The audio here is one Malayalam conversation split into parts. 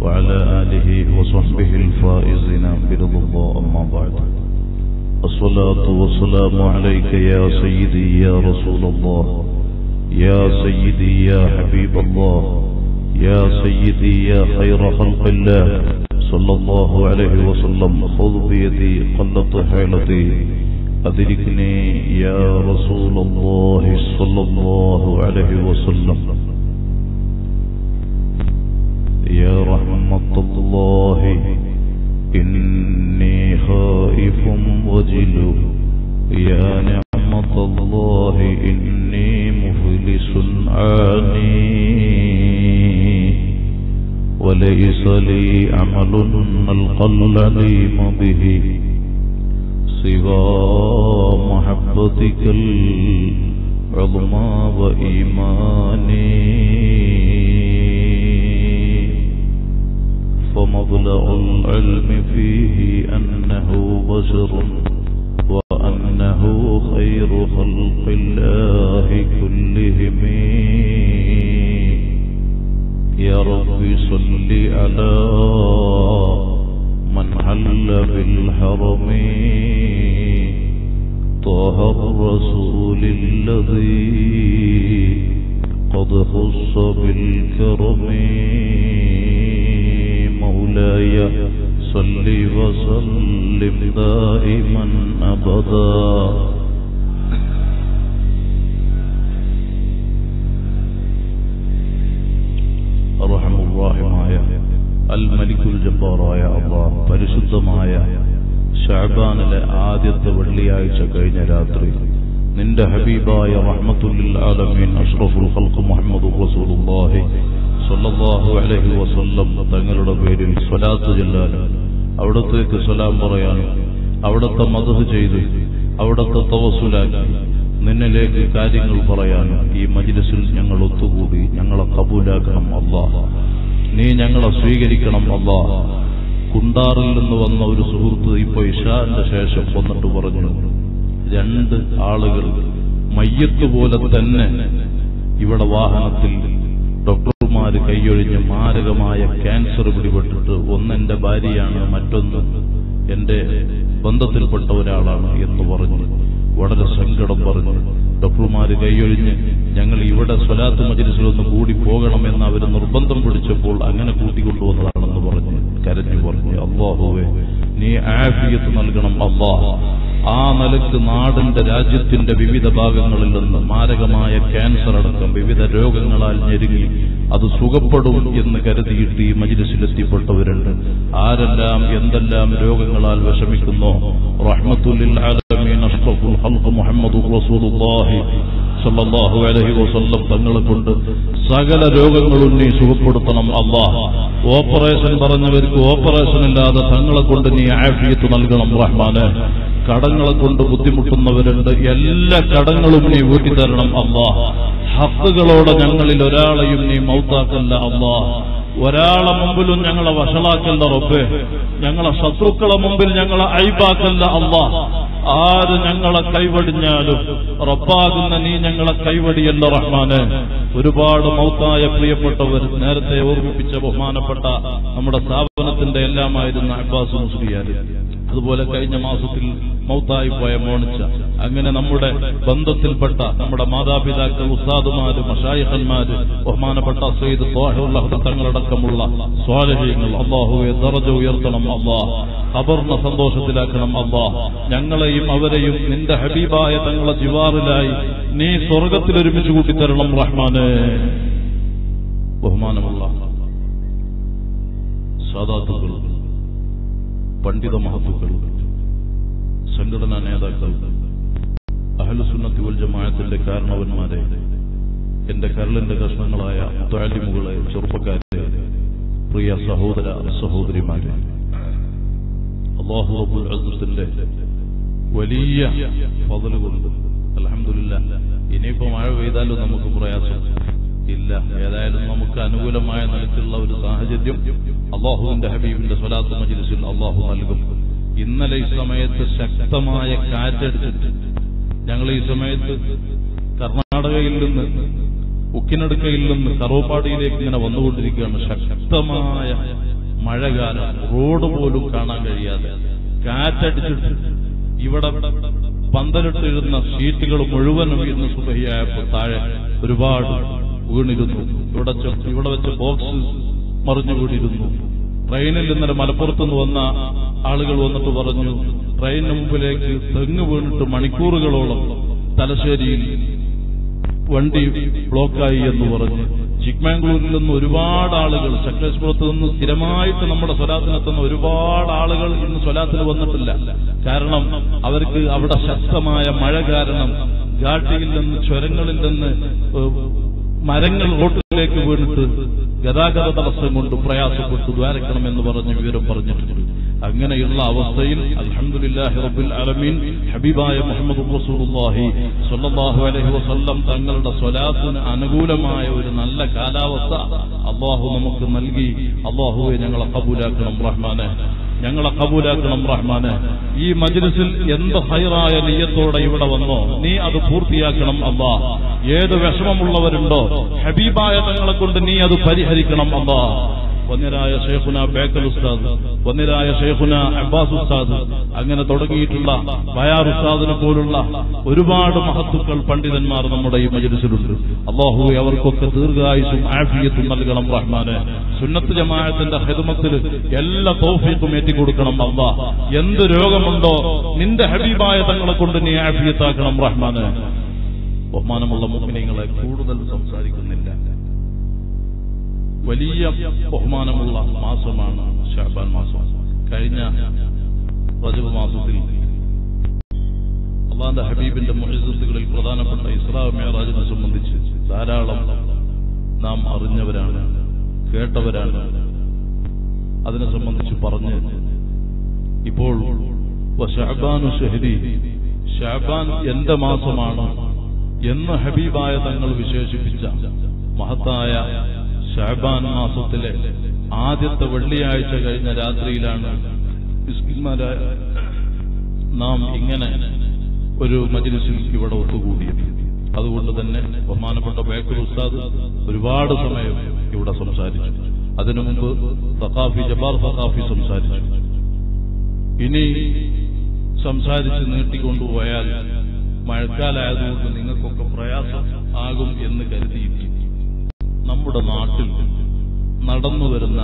وعلى آله وصحبه الفائزين برضا الله أما بعد الصلاة والسلام عليك يا سيدي يا رسول الله يا سيدي يا حبيب الله يا سيدي يا خير خلق الله صلى الله عليه وسلم خذ بيدي قلت حيلتي أدركني يا رسول الله صلى الله عليه وسلم يا رحمة الله إني خائف وجل يا نعمة الله إني مفلس عاني وليس لي عمل ألقى العليم به سوى محبتك العظمى وإيماني فمبلغ العلم فيه أنه بشر وأنه خير خلق الله كلهم يا رب صل على من حل بالحرم طه الرسول الذي قد خص بالكرم مولاي صل وسلم دائما أبدا റഹമുറാഹിമായ അൽ മലിക്കുൽ ജബ്ബാറായ അള്ളാഹ് പരിശുദ്ധമായ ഷഅബാനിലെ ആദ്യത്തെ വെള്ളിയാഴ്ച കഴിഞ്ഞ രാത്രി നിന്റെ ഹബീബായ റഹ്മത്തുല്ലിൽ ആലമീൻ അഷ്റഫുൽ ഖൽഖ് മുഹമ്മദ് റസൂലുള്ളാഹി സ്വല്ലല്ലാഹു അലൈഹി വസല്ലം തങ്ങളുടെ പേരിൽ സ്വലാത്ത് ചെല്ലാനും അവിടത്തേക്ക് സലാം പറയാനും അവിടത്തെ മദഹ് ചെയ്ത് അവിടത്തെ തവസുലാക്കി നിന്നിലേക്ക് കാര്യങ്ങൾ പറയാനും ഈ മജ്ലിസിൽ ഞങ്ങൾ ഒത്തുകൂടി ഞങ്ങളെ കബൂലാക്കണം അള്ളാഹ് നീ ഞങ്ങളെ സ്വീകരിക്കണം അള്ളാഹ് കുണ്ടാറിൽ നിന്ന് വന്ന ഒരു സുഹൃത്ത് ഇപ്പൊ ഇഷാന്റെ ശേഷം വന്നിട്ട് പറഞ്ഞു രണ്ട് ആളുകൾ മയ്യത്ത് പോലെ തന്നെ ഇവിടെ വാഹനത്തിൽ ഡോക്ടർമാര് കൈയൊഴിഞ്ഞ് മാരകമായ ക്യാൻസർ പിടിപെട്ടിട്ട് ഒന്നെന്റെ ഭാര്യയാണ് മറ്റൊന്ന് എന്റെ ബന്ധത്തിൽപ്പെട്ട ഒരാളാണ് എന്ന് പറഞ്ഞു വളരെ സങ്കടം പറഞ്ഞു ഡോക്ടർമാര് കൈയൊഴിഞ്ഞ് ഞങ്ങൾ ഇവിടെ സ്വലാത്ത് മജിലിസിലൊന്ന് കൂടി പോകണമെന്ന് അവർ നിർബന്ധം പിടിച്ചപ്പോൾ അങ്ങനെ കൂട്ടിക്കൊണ്ടുവന്നതാണെന്ന് പറഞ്ഞു കരഞ്ഞു പറഞ്ഞു അള്ളാഹുവേ നീ ആഫിയത്ത് നൽകണം അള്ളാഹ് ആ നിലക്ക് നാടിന്റെ രാജ്യത്തിന്റെ വിവിധ ഭാഗങ്ങളിൽ നിന്ന് മാരകമായ ക്യാൻസർ അടക്കം വിവിധ രോഗങ്ങളാൽ ഞെരുങ്ങി അത് സുഖപ്പെടും എന്ന് കരുതിയിട്ട് ഈ മജിലിസിലെത്തിപ്പെട്ടവരുണ്ട് ആരെല്ലാം എന്തെല്ലാം രോഗങ്ങളാൽ വിഷമിക്കുന്നോ റഹ്മത്തുല്ലിൽ ആലമീൻ അഷ്റഫുൽ ഖൽഖ് മുഹമ്മദ് റസൂലുള്ളാഹി സല്ലല്ലാഹു അലൈഹി വസല്ലം തങ്ങളെ കൊണ്ട് സകല രോഗങ്ങളും നീ സുഖപ്പെടുത്തണം അല്ലാഹ് ഓപ്പറേഷൻ പറഞ്ഞവർക്ക് ഓപ്പറേഷൻ ഇല്ലാതെ തങ്ങളെ കൊണ്ട് നീ ആഫിയത്ത് നൽകണം റഹ്മാന് കടങ്ങളെ കൊണ്ട് ബുദ്ധിമുട്ടുന്നവരുണ്ട് എല്ലാ കടങ്ങളും നീ വീട്ടി തരണം അള്ളാഹ് ഹക്കുകളോടെ ഞങ്ങളിൽ ഒരാളെയും നീ മൗത്താക്കല്ല അള്ളാഹ് ഒരാളെ മുമ്പിലും ഞങ്ങളെ വഷളാക്കല്ല റബ്ബേ ഞങ്ങളെ ശത്രുക്കളെ മുമ്പിൽ ഞങ്ങളെ ഐബാക്കല്ല അള്ളാഹ് ആര് ഞങ്ങളെ കൈവടിഞ്ഞാലും റബ്ബാകുന്ന നീ ഞങ്ങളെ കൈവടിയല്ല റഹ്മാന് ഒരുപാട് മൗത്തായ പ്രിയപ്പെട്ടവർ നേരത്തെ ഓർമ്മിപ്പിച്ച ബഹുമാനപ്പെട്ട നമ്മുടെ സ്ഥാപനത്തിന്റെ എല്ലാമായിരുന്ന അബ്ബാസ് മുസ്ലിയാർ അതുപോലെ കഴിഞ്ഞ മാസത്തിൽ മൗത്തായി പോയ മോണിച്ച അങ്ങനെ നമ്മുടെ ബന്ധത്തിൽപ്പെട്ട നമ്മുടെ മാതാപിതാക്കൾ ഉസ്താദുമാര് മഷായിഖന്മാര് ബഹുമാനപ്പെട്ട സയ്യിദ് സ്വാഹിറുള്ള തങ്ങളടക്കമുള്ള സ്വാലഹ്യങ്ങൾ അള്ളാഹുവെ ദറജ ഉയർത്തണം അള്ളാഹ് ഖബറിനെ സന്തോഷത്തിലാക്കണം അള്ളാഹ് ഞങ്ങളെയും അവരെയും നിന്റെ ഹബീബായ തങ്ങളെ ജിവാറിലായി നീ സ്വർഗത്തിൽ ഒരുമിച്ച് കൂട്ടിത്തരണം റഹ്മാന് ബഹുമാനമുള്ള സാദാത്തുകൾ പണ്ഡിത മഹത്തുക്കൾ സംഘടനാ നേതാക്കൾ അഹലുസുന്നത്തി വൽ ജമാഅത്തിന്റെ കാരണവന്മാരെ എന്റെ കരളിന്റെ കഷ്ണങ്ങളായ താലിമുകളെ ചെറുപ്പക്കാരെ പ്രിയ സഹോദര സഹോദരിമാരെ അള്ളാഹു റബ്ബുൽ അസത്തിന്റെ വലിയ ഫضലുകൊണ്ട് അലഹമില്ല ഇനിയിപ്പോ മഴ പെയ്താലും നമുക്ക് പ്രയാസം ഇല്ല ഏതായാലും നമുക്ക് അനുകൂലമായ നിലയ്ക്കുള്ള ഒരു സാഹചര്യം അള്ളാഹുവിന്റെ ഹബീബിന്റെ സ്വലാത്ത് മജിലിസിൽ അള്ളാഹു നൽകും ഇന്നലെ ഈ സമയത്ത് ശക്തമായ കാറ്റടിച്ചിട്ട് ഞങ്ങൾ ഈ സമയത്ത് കർണാടകയിൽ നിന്ന് ഉക്കിനടുക്കയിൽ നിന്ന് കറോപ്പാടിയിലേക്ക് ഇങ്ങനെ വന്നുകൊണ്ടിരിക്കുകയാണ് ശക്തമായ മഴകാലം റോഡ് പോലും കാണാൻ കഴിയാതെ കാറ്റടിച്ചിട്ട് ഇവിടെ പന്തലിട്ടിരുന്ന ഷീറ്റുകൾ മുഴുവനും ഇന്ന് സുബഹിയായപ്പോൾ താഴെ ഒരുപാട് വീണിരുന്നു ഇവിടെ ചെ- ഇവിടെ വെച്ച് ബോക്സ് മറിഞ്ഞു വീണിരുന്നു ട്രെയിനിൽ ഇന്നലെ മലപ്പുറത്ത് നിന്ന് വന്ന ആളുകൾ വന്നിട്ട് പറഞ്ഞു ട്രെയിനിന് മുമ്പിലേക്ക് തെങ്ങ് വീണിട്ട് മണിക്കൂറുകളോളം തലശ്ശേരിയിൽ വണ്ടി ബ്ലോക്കായി എന്ന് പറഞ്ഞ് ചിക്മാംഗ്ലൂരിൽ നിന്ന് ഒരുപാട് ആളുകൾ സക്ലേശ്പുരത്ത് നിന്ന് സ്ഥിരമായിട്ട് നമ്മുടെ സ്വലാത്തിനെത്തുന്ന ഒരുപാട് ആളുകൾ ഇന്ന് സ്വലാത്തിന് വന്നിട്ടില്ല കാരണം അവർക്ക് അവിടെ ശക്തമായ മഴ കാരണം ഘാട്ടിയിൽ നിന്ന് ചുരങ്ങളിൽ നിന്ന് ഏഹ്, മരങ്ങൾ റോട്ടിലേക്ക് വീണിട്ട് ഗതാഗത തടസ്സം കൊണ്ട് പ്രയാസപ്പെട്ടു ദ്വാരക്കണമെന്ന് പറഞ്ഞ് വിവരം പറഞ്ഞിട്ടുണ്ട് അങ്ങനെയുള്ള അവസ്ഥയിൽ അൽഹംദുലില്ലാഹി റബ്ബിൽ ആലമീൻ ഹബീബായ മുഹമ്മദ് റസൂലുള്ളാഹി സ്വല്ലല്ലാഹു അലൈഹി വസല്ലം തങ്ങളുടെ സ്വലാത്തിന് അനുകൂലമായ ഒരു നല്ല കാലാവസ്ഥ അള്ളാഹു നമുക്ക് നൽകി അള്ളാഹുവെ ഞങ്ങളെ കബൂലാക്കണം റഹ്മാനെ ഞങ്ങളെ കബൂലാക്കണം റഹ്മാനെ ഈ മജ്ലിസിൽ എന്ത് ഹൈറായ നെയ്യത്തോടെ ഇവിടെ വന്നോ നീ അത് പൂർത്തിയാക്കണം അല്ലാ ഏത് വിഷമമുള്ളവരുണ്ടോ ഹബീബായ തങ്ങളെ കൊണ്ട് നീ അത് പരിഹരിക്കണം അല്ലാ വന്യരായ ഷെയ്ഖുന ബേക്കൽ ഉസ്താദ് വന്യരായ ഷെയ്ഖുന അബ്ബാസ് ഉസ്താദ് അങ്ങനെ തുടങ്ങിയിട്ടുള്ള ബയാർ ഉസ്താദിനെ പോലുള്ള ഒരുപാട് മഹത്തുക്കൾ പണ്ഡിതന്മാർ നമ്മുടെ ഈ മജലിസിലുണ്ട് അള്ളാഹുവെ അവർക്കൊക്കെ ദീർഘായുസും ആഫിയത്തും നൽകണം റഹ്മാന് സുന്നത്ത് ജമാഅത്തിന്റെ ഹിദമത്തിൽ എല്ലാ തൗഫീഖും ഏറ്റിക്കൊടുക്കണം അള്ളാ എന്ത് രോഗമുണ്ടോ നിന്റെ ഹബീബായ തങ്ങളെ കൊണ്ട് നീ ആഫിയത്താക്കണം റഹ്മാന് ബഹുമാനമുള്ള മുഗ്നിങ്ങളെ കൂടുതൽ സംസാരിക്കുന്നില്ല വലിയ ബഹുമാനമുള്ള മാസമാണ് ഷാബാൻ മാസം കഴിഞ്ഞ റജബ് മാസത്തിൽ അള്ളാന്റെ ഹബീബിന്റെ മുഴുത്തുകളിൽ പ്രധാനപ്പെട്ട ഇസ്രാ മേറാജിനെ സംബന്ധിച്ച് ധാരാളം നാം അറിഞ്ഞവരാണ് കേട്ടവരാണ് അതിനെ സംബന്ധിച്ച് പറഞ്ഞ് ഇപ്പോൾ ഷാബാനു ഷഹരി ഷാബാൻ എന്റെ മാസമാണ് എന്ന് ഹബീബായ തങ്ങൾ വിശേഷിപ്പിച്ച മഹത്തായ ഷാബാൻ മാസത്തിലെ ആദ്യത്തെ വെള്ളിയാഴ്ച കഴിഞ്ഞ രാത്രിയിലാണ് മിസ്കിന്മാരായ നാം ഇങ്ങനെ ഒരു മജ്ലിസിൽ ഇവിടെ ഒത്തുകൂടിയത് അതുകൊണ്ട് തന്നെ ബഹുമാനപ്പെട്ട ബേക്കർ ഉസ്താദ് ഒരുപാട് സമയം ഇവിടെ സംസാരിച്ചു അതിനു മുമ്പ് സഖാഫി ജബാർ സഖാഫി സംസാരിച്ചു ഇനി സംസാരിച്ച് നീട്ടിക്കൊണ്ടുപോയാൽ മഴക്കാലായതുകൊണ്ട് നിങ്ങൾക്കൊക്കെ പ്രയാസം ആകും എന്ന് കരുതിയിട്ട് നമ്മുടെ നാട്ടിൽ നടന്നു വരുന്ന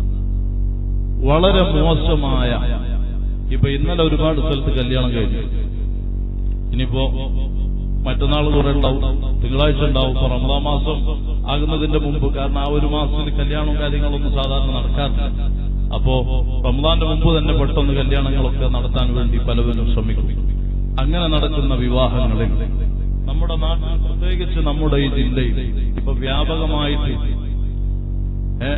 വളരെ മോശമായ ഇപ്പൊ ഇന്നലെ ഒരുപാട് സ്ഥലത്ത് കല്യാണം കഴിഞ്ഞു ഇനിയിപ്പോ മറ്റന്നാൾ കുറെ ഉണ്ടാവും തിങ്കളാഴ്ച ഉണ്ടാവും ഇപ്പൊ റമദാൻ മാസം ആകുന്നതിന്റെ മുമ്പ് കാരണം ആ ഒരു മാസത്തിൽ കല്യാണവും കാര്യങ്ങളൊന്നും സാധാരണ നടക്കാറില്ല അപ്പോ റമദാന്റെ മുമ്പ് തന്നെ പെട്ടെന്ന് കല്യാണങ്ങളൊക്കെ നടത്താൻ വേണ്ടി പലവരും ശ്രമിക്കും അങ്ങനെ നടക്കുന്ന വിവാഹങ്ങളിൽ നമ്മുടെ നാട്ടിൽ പ്രത്യേകിച്ച് നമ്മുടെ ഈ ജില്ലയിൽ ഇപ്പൊ വ്യാപകമായിട്ട് ഏ,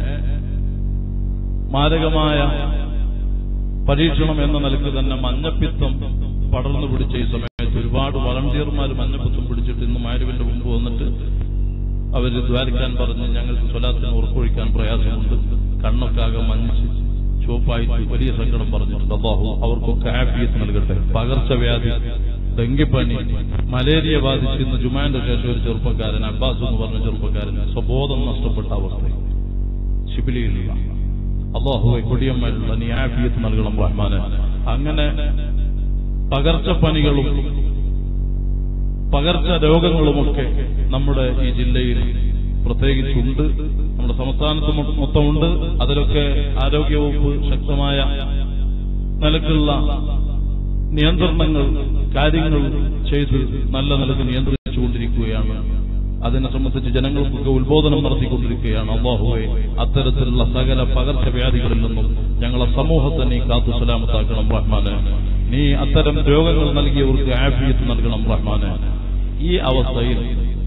മാരകമായ പരീക്ഷണം എന്ന നിലക്ക് തന്നെ മഞ്ഞപ്പിത്തം പടർന്നു പിടിച്ച ഈ സമയത്ത് ഒരുപാട് വളണ്ടിയർമാർ മഞ്ഞപ്പിത്തം പിടിച്ചിട്ട് ഇന്ന് മാരുവിന്റെ മുമ്പ് വന്നിട്ട് അവര് ദ്വാരിക്കാൻ പറഞ്ഞ് ഞങ്ങൾക്ക് സ്വലാത്തിന് ഉറക്കൊഴിക്കാൻ പ്രയാസമുണ്ട് കണ്ണൊക്കെ ആകെ മഞ്ഞ് ചുവപ്പായിട്ട് വലിയ സങ്കടം പറഞ്ഞിട്ടുണ്ട് അള്ളാഹു അവർക്കൊക്കെ ആഫിയത്ത് നൽകട്ടെ പകർച്ചവ്യാധി ഡെങ്കിപ്പനി മലേറിയ ബാധിച്ച് ഇന്ന് ജുമാന്റെ ശേഷം ഒരു ചെറുപ്പക്കാരൻ അബ്ബാസ് എന്ന് പറഞ്ഞ ചെറുപ്പക്കാരൻ സ്വബോധം നഷ്ടപ്പെട്ട അവസ്ഥ ശിബിലിയിലുള്ള അള്ളാഹുവെ കൊടിയന്മാരുള്ള നീ ആഫിയത്ത് നൽകണം റഹ്മാന് അങ്ങനെ പകർച്ചപ്പനികളും പകർച്ച രോഗങ്ങളുമൊക്കെ നമ്മുടെ ഈ ജില്ലയിൽ പ്രത്യേകിച്ചുണ്ട് നമ്മുടെ സംസ്ഥാനത്ത് മൊ- മൊത്തമുണ്ട് അതിലൊക്കെ ആരോഗ്യവകുപ്പ് ശക്തമായ നിലക്കുള്ള നിയന്ത്രണങ്ങൾ കാര്യങ്ങൾ ചെയ്ത് നല്ല നിലക്ക് നിയന്ത്രിച്ചുകൊണ്ടിരിക്കുകയാണ് അതിനെ സംബന്ധിച്ച് ജനങ്ങൾക്കൊക്കെ ഉത്ബോധനം നടത്തിക്കൊണ്ടിരിക്കുകയാണ് അള്ളാഹുവെ അത്തരത്തിലുള്ള സകല പകർച്ചവ്യാധികളിൽ നിന്നും ഞങ്ങളെ സമൂഹത്തെ നീ കാത്തു സലാമത്താക്കണം റഹ്മാന് നീ അത്തരം രോഗങ്ങൾ നൽകിയവർക്ക് ആഫിയത്ത് നൽകണം റഹ്മാന് ഈ അവസ്ഥയിൽ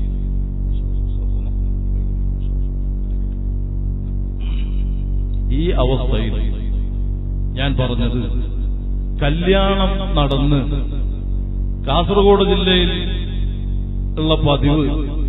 ഈ അവസ്ഥയിൽ ഞാൻ പറഞ്ഞത് കല്യാണം നടന്ന് കാസർഗോഡ് ജില്ലയിൽ ഉള്ള പതിവ്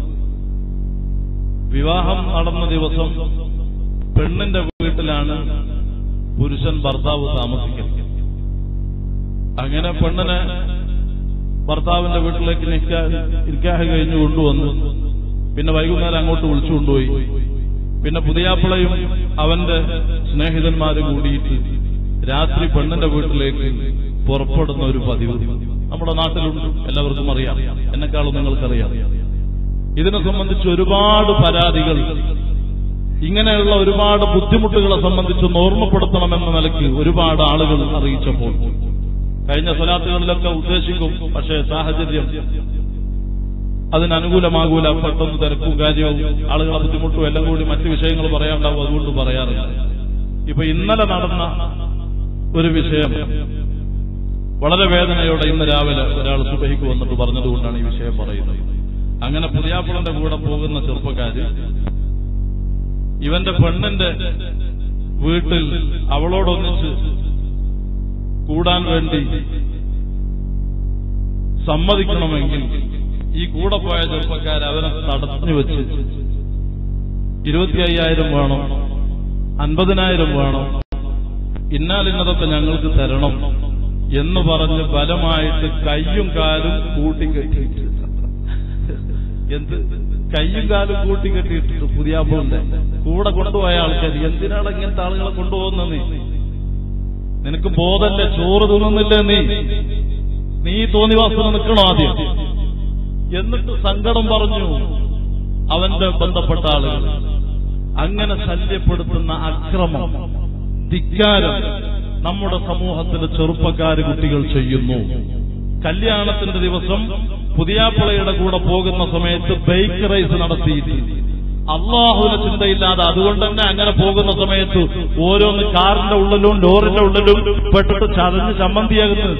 വിവാഹം നടന്ന ദിവസം പെണ്ണിന്റെ വീട്ടിലാണ് പുരുഷൻ ഭർത്താവ് താമസിക്കുന്നത് അങ്ങനെ പെണ്ണിനെ ഭർത്താവിന്റെ വീട്ടിലേക്ക് നിക്കാ- നിക്കാഹ് കഴിഞ്ഞ് കൊണ്ടുവന്ന് പിന്നെ വൈകുന്നേരം അങ്ങോട്ട് വിളിച്ചു കൊണ്ടുപോയി പിന്നെ പുതിയാപ്പിളയും അവന്റെ സ്നേഹിതന്മാരും കൂടിയിട്ട് രാത്രി പെണ്ണിന്റെ വീട്ടിലേക്ക് പുറപ്പെടുന്ന ഒരു പതിവ് നമ്മുടെ നാട്ടിലുണ്ട് എല്ലാവർക്കും അറിയാം എന്നെക്കാളും നിങ്ങൾക്കറിയാം ഇതിനെ സംബന്ധിച്ച് ഒരുപാട് പരാതികൾ ഇങ്ങനെയുള്ള ഒരുപാട് ബുദ്ധിമുട്ടുകളെ സംബന്ധിച്ച് ഓർമ്മപ്പെടുത്തണമെന്ന നിലയ്ക്ക് ഒരുപാട് ആളുകൾ അറിയിച്ചപ്പോൾ കഴിഞ്ഞ സ്വലാത്തുകളിലൊക്കെ ഉദ്ദേശിക്കും പക്ഷേ സാഹചര്യം അതിനനുകൂലമാകൂല പെട്ടെന്ന് തിരക്കും കാര്യവും ആളുകളെ ബുദ്ധിമുട്ടും എല്ലാം കൂടി മറ്റു വിഷയങ്ങൾ പറയാണ്ടാവും അതുകൊണ്ട് പറയാറില്ല ഇപ്പൊ ഇന്നലെ നടന്ന ഒരു വിഷയം വളരെ വേദനയോടെ ഇന്ന് രാവിലെ ഒരാൾ സുബഹിക്ക് വന്നിട്ട് പറഞ്ഞതുകൊണ്ടാണ് ഈ വിഷയം പറയുന്നത് അങ്ങനെ പുതിയാപ്പിളന്റെ കൂടെ പോകുന്ന ചെറുപ്പക്കാര് ഇവന്റെ പെണ്ണിന്റെ വീട്ടിൽ അവളോടൊന്നിച്ച് കൂടാൻ വേണ്ടി സമ്മതിക്കണമെങ്കിൽ ഈ കൂടെ പോയ ചെറുപ്പക്കാർ അവനെ തടഞ്ഞു വെച്ച് ഇരുപത്തി അയ്യായിരം വേണം അൻപതിനായിരം വേണം ഇന്നാലിന്നതൊക്കെ ഞങ്ങൾക്ക് തരണം എന്ന് പറഞ്ഞ് ബലമായിട്ട് കയ്യും കാലും കൂട്ടിക്കെട്ടിയിട്ട് എന്ത് കയ്യും കാലും കൂട്ടിക്കെട്ടിയിട്ടിട്ട് പുതിയ അപ്പുണ്ട് കൂടെ കൊണ്ടുപോയ ആൾക്കാർ എന്തിനാണ് ഇങ്ങനത്തെ ആളുകളെ കൊണ്ടുപോകുന്നത് നീ നിനക്ക് ബോധല്ലേ ചോറ് തിന്നുന്നില്ലേ നീ നീ തോന്നിവാസന നിൽക്കണോ ആദ്യം എന്നിട്ട് സങ്കടം പറഞ്ഞു അവന്റെ ബന്ധപ്പെട്ട ആളുകൾ അങ്ങനെ ശല്യപ്പെടുത്തുന്ന അക്രമം ധിക്കാരം നമ്മുടെ സമൂഹത്തിലെ ചെറുപ്പക്കാര് കുട്ടികൾ ചെയ്യുന്നു കല്യാണത്തിന്റെ ദിവസം പുതിയാപ്പിളയുടെ കൂടെ പോകുന്ന സമയത്ത് ബൈക്ക് റേസ് നടത്തിയിട്ട് അള്ളാഹുവിന് ചിന്തയില്ലാതെ അതുകൊണ്ട് തന്നെ അങ്ങനെ പോകുന്ന സമയത്ത് ഓരോന്ന് കാറിന്റെ ഉള്ളിലും ലോറിന്റെ ഉള്ളിലും പെട്ടിട്ട് ചതഞ്ഞ് ചമ്മന്തിയാകുന്നത്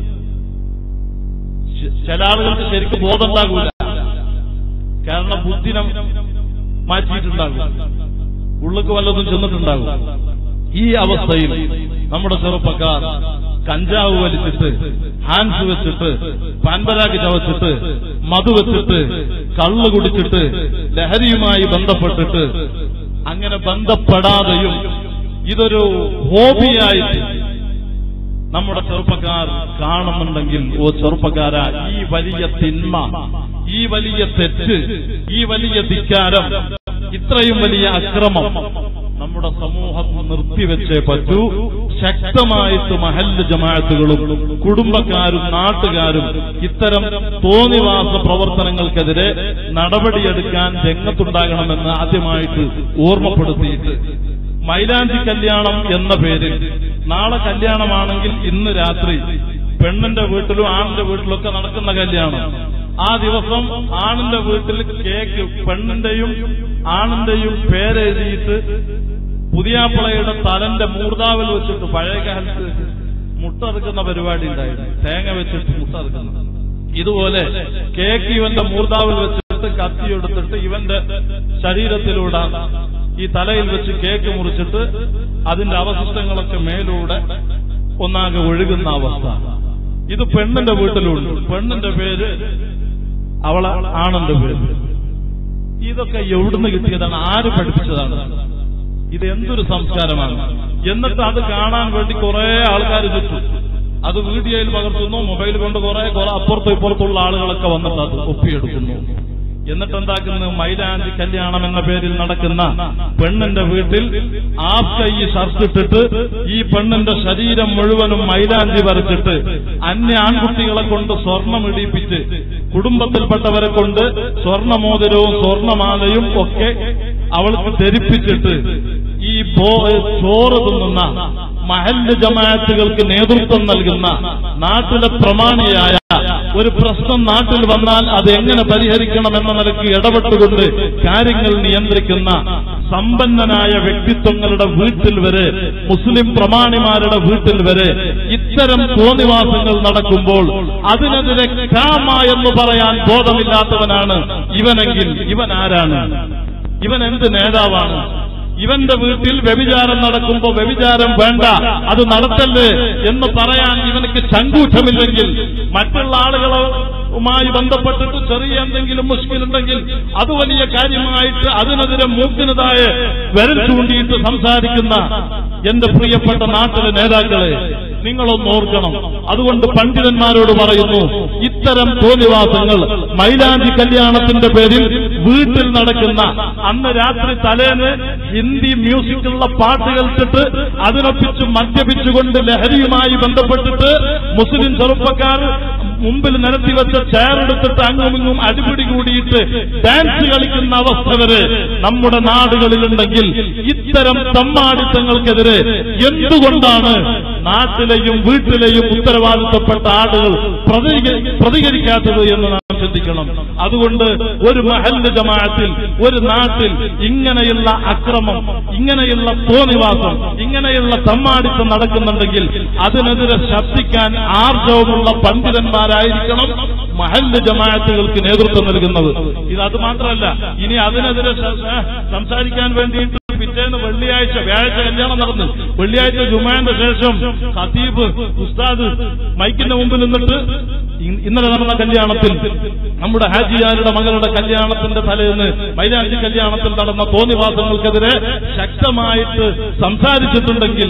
ച- ചില ആളുകൾക്ക് ശരിക്കും ബോധം ഉണ്ടാകൂല കാരണം ബുദ്ധിനം മാറ്റിയിട്ടുണ്ടാകും ഉള്ളിക്ക് വല്ലതും ചെന്നിട്ടുണ്ടാകും ഈ അവസ്ഥയിൽ നമ്മുടെ ചെറുപ്പക്കാർ കഞ്ചാവ് വലിച്ചിട്ട് ഹാൻസ് വെച്ചിട്ട് പാൻപരാഗ് ചവച്ചിട്ട് മധു വെച്ചിട്ട് കള്ള് കുടിച്ചിട്ട് ലഹരിയുമായി ബന്ധപ്പെട്ടിട്ട് അങ്ങനെ ബന്ധപ്പെടാതെയും ഇതൊരു ഹോബിയായിട്ട് നമ്മുടെ ചെറുപ്പക്കാർ കാണുന്നുണ്ടെങ്കിൽ ഓ ചെറുപ്പക്കാര ഈ വലിയ തിന്മ ഈ വലിയ തെറ്റ് ഈ വലിയ ധിക്കാരം ഇത്രയും വലിയ അക്രമം നമ്മുടെ സമൂഹം നിർത്തിവെച്ചേ പറ്റൂ ശക്തമായിട്ട് മഹല്ല് ജമാഅത്തുകളും കുടുംബക്കാരും നാട്ടുകാരും ഇത്തരം തോന്നിവാസ പ്രവർത്തനങ്ങൾക്കെതിരെ നടപടിയെടുക്കാൻ രംഗത്തുണ്ടാകണമെന്ന് ആദ്യമായിട്ട് ഓർമ്മപ്പെടുത്തിയിട്ട് മൈലാഞ്ചി കല്യാണം എന്ന പേരിൽ നാളെ കല്യാണമാണെങ്കിൽ ഇന്ന് രാത്രി പെണ്ണിന്റെ വീട്ടിലും ആണിന്റെ വീട്ടിലൊക്കെ നടക്കുന്ന കല്യാണം ആ ദിവസം ആണിന്റെ വീട്ടിൽ കേക്ക് പെണ്ണിന്റെയും ആണിന്റെയും പേരെഴുതിയിട്ട് പുതിയാപ്പിളയുടെ തലന്റെ മൂർദാവിൽ വെച്ചിട്ട് പഴയ കാലത്ത് മുട്ടറുക്കുന്ന പരിപാടി ഉണ്ടായിരുന്നു തേങ്ങ വെച്ചിട്ട് മുട്ടറുക്കുന്ന ഇതുപോലെ കേക്ക് ഇവന്റെ മൂർദാവിൽ വെച്ചിട്ട് കത്തിയെടുത്തിട്ട് ഇവന്റെ ശരീരത്തിലൂടെ ഈ തലയിൽ വെച്ച് കേക്ക് മുറിച്ചിട്ട് അതിന്റെ അവശിഷ്ടങ്ങളൊക്കെ മേലൂടെ ഒന്നാകെ ഒഴുകുന്ന അവസ്ഥ ഇത് പെണ്ണിന്റെ വീട്ടിലുണ്ട് പെണ്ണിന്റെ പേര് അവളെ ആണിന്റെ പേര് ഇതൊക്കെ എവിടുന്ന് കിട്ടിയതാണ് ആര് പഠിപ്പിച്ചതാണ് ഇത് എന്തൊരു സംസ്കാരമാണ് എന്നിട്ട് അത് കാണാൻ വേണ്ടി കുറെ ആൾക്കാർ ചുറ്റും അത് വീഡിയോയിൽ പകർത്തുന്നു മൊബൈൽ കൊണ്ട് കുറെ കുറെ അപ്പുറത്തും ഇപ്പുറത്തുള്ള ആളുകളൊക്കെ വന്നിട്ട് അത് ഒപ്പിയെടുക്കുന്നു എന്നിട്ട് എന്താക്കുന്നു മൈലാഞ്ചി കല്യാണം എന്ന പേരിൽ നടക്കുന്ന പെണ്ണിന്റെ വീട്ടിൽ ആപ്ക ഈ ഷർട്ട് ഇട്ടിട്ട് ഈ പെണ്ണിന്റെ ശരീരം മുഴുവനും മൈലാഞ്ചി വരച്ചിട്ട് അന്യ ആൺകുട്ടികളെ കൊണ്ട് സ്വർണം ഇടിപ്പിച്ച് കുടുംബത്തിൽപ്പെട്ടവരെ കൊണ്ട് സ്വർണമോതിരവും സ്വർണമാലയും ഒക്കെ അവൾക്ക് ധരിപ്പിച്ചിട്ട് ഈ ബോ- ചോറ് തിന്നുന്ന മഹല്ല് ജമാഅത്തുകൾക്ക് നേതൃത്വം നൽകുന്ന നാട്ടിലെ പ്രമാണിയായ ഒരു പ്രശ്നം നാട്ടിൽ വന്നാൽ അത് എങ്ങനെ പരിഹരിക്കണം എന്ന നിലയ്ക്ക് ഇടപെട്ടുകൊണ്ട് കാര്യങ്ങൾ നിയന്ത്രിക്കുന്ന സമ്പന്നനായ വ്യക്തിത്വങ്ങളുടെ വീട്ടിൽ വരെ മുസ്ലിം പ്രമാണിമാരുടെ വീട്ടിൽ വരെ ഇത്തരം തോന്നിവാസങ്ങൾ നടക്കുമ്പോൾ അതിനെതിരെ കാമ എന്ന് പറയാൻ ബോധമില്ലാത്തവനാണ് ഇവനെങ്കിൽ ഇവൻ ആരാണ് ഇവൻ എന്ത് നേതാവാണ് ഇവന്റെ വീട്ടിൽ വ്യഭിചാരം നടക്കുമ്പോ വ്യഭിചാരം വേണ്ട അത് നടത്തല്ലേ എന്ന് പറയാൻ ഇവനക്ക് ചങ്കൂറ്റമില്ലെങ്കിൽ മറ്റുള്ള ആളുകളുമായി ബന്ധപ്പെട്ടിട്ട് ചെറിയ എന്തെങ്കിലും മുഷ്കിലുണ്ടെങ്കിൽ അത് വലിയ കാര്യമായിട്ട് അതിനെതിരെ മൂക്കിനതായ വിരൽ ചൂണ്ടിയിട്ട് സംസാരിക്കുന്ന എന്റെ പ്രിയപ്പെട്ട നാട്ടിലെ നേതാക്കളെ നിങ്ങളൊന്ന് ഓർക്കണം അതുകൊണ്ട് പണ്ഡിതന്മാരോട് പറയുന്നു ഇത്തരം തോന്നിവാസങ്ങൾ മൈലാഞ്ചി കല്യാണത്തിന്റെ പേരിൽ വീട്ടിൽ നടക്കുന്ന അന്ന് രാത്രി തലേന്ന് ഹിന്ദി മ്യൂസിക്കുള്ള പാട്ടുകൾ ഇട്ടിട്ട് അതിനൊപ്പിച്ച് മദ്യപിച്ചുകൊണ്ട് ലഹരിയുമായി ബന്ധപ്പെട്ടിട്ട് മുസ്ലിം ചെറുപ്പക്കാർ മുമ്പിൽ നിരത്തി വെച്ച ചെയർ എടുത്തിട്ട് അങ്ങും ഇങ്ങും അടിപിടി കൂടിയിട്ട് ഡാൻസ് കളിക്കുന്ന അവസ്ഥ വരെ നമ്മുടെ നാടുകളിലുണ്ടെങ്കിൽ ഇത്തരം തമ്മാടിത്തങ്ങൾക്കെതിരെ എന്തുകൊണ്ടാണ് നാട്ടിലെയും വീട്ടിലെയും ഉത്തരവാദിത്തപ്പെട്ട ആളുകൾ പ്രതിക- പ്രതികരിക്കാത്തത് എന്ന് നാം ചിന്തിക്കണം അതുകൊണ്ട് ഒരു മഹല്ല് ജമാഅത്തിൽ ഒരു നാട്ടിൽ ഇങ്ങനെയുള്ള അക്രമം ഇങ്ങനെയുള്ള തോന്നിവാസം ഇങ്ങനെയുള്ള തമ്മാടിത്തം നടക്കുന്നുണ്ടെങ്കിൽ അതിനെതിരെ ശബ്ദിക്കാൻ ആർജവമുള്ള പണ്ഡിതന്മാരായിരിക്കണം മഹല്ല് ജമാഅത്തുകൾക്ക് നേതൃത്വം നൽകുന്നത് ഇത് അത് മാത്രമല്ല ഇനി അതിനെതിരെ ശ- ഏ, സംസാരിക്കാൻ വേണ്ടിയിട്ട് പിറ്റേന്ന് വെള്ളിയാഴ്ച വ്യാഴാഴ്ച കല്യാണം നടന്നു വെള്ളിയാഴ്ച ജുമാന്റെ ശേഷം ഖതീബ് ഉസ്താദ് മൈക്കിന്റെ മുമ്പിൽ നിന്നിട്ട് ഇ- ഇന്നലെ നടന്ന കല്യാണത്തിൽ നമ്മുടെ ഹാജിയാരുടെ മകളുടെ കല്യാണത്തിന്റെ തലേന്ന് മൈലാഞ്ചി കല്യാണത്തിൽ നടന്ന തോന്നിവാസങ്ങൾക്കെതിരെ ശക്തമായിട്ട് സംസാരിച്ചിട്ടുണ്ടെങ്കിൽ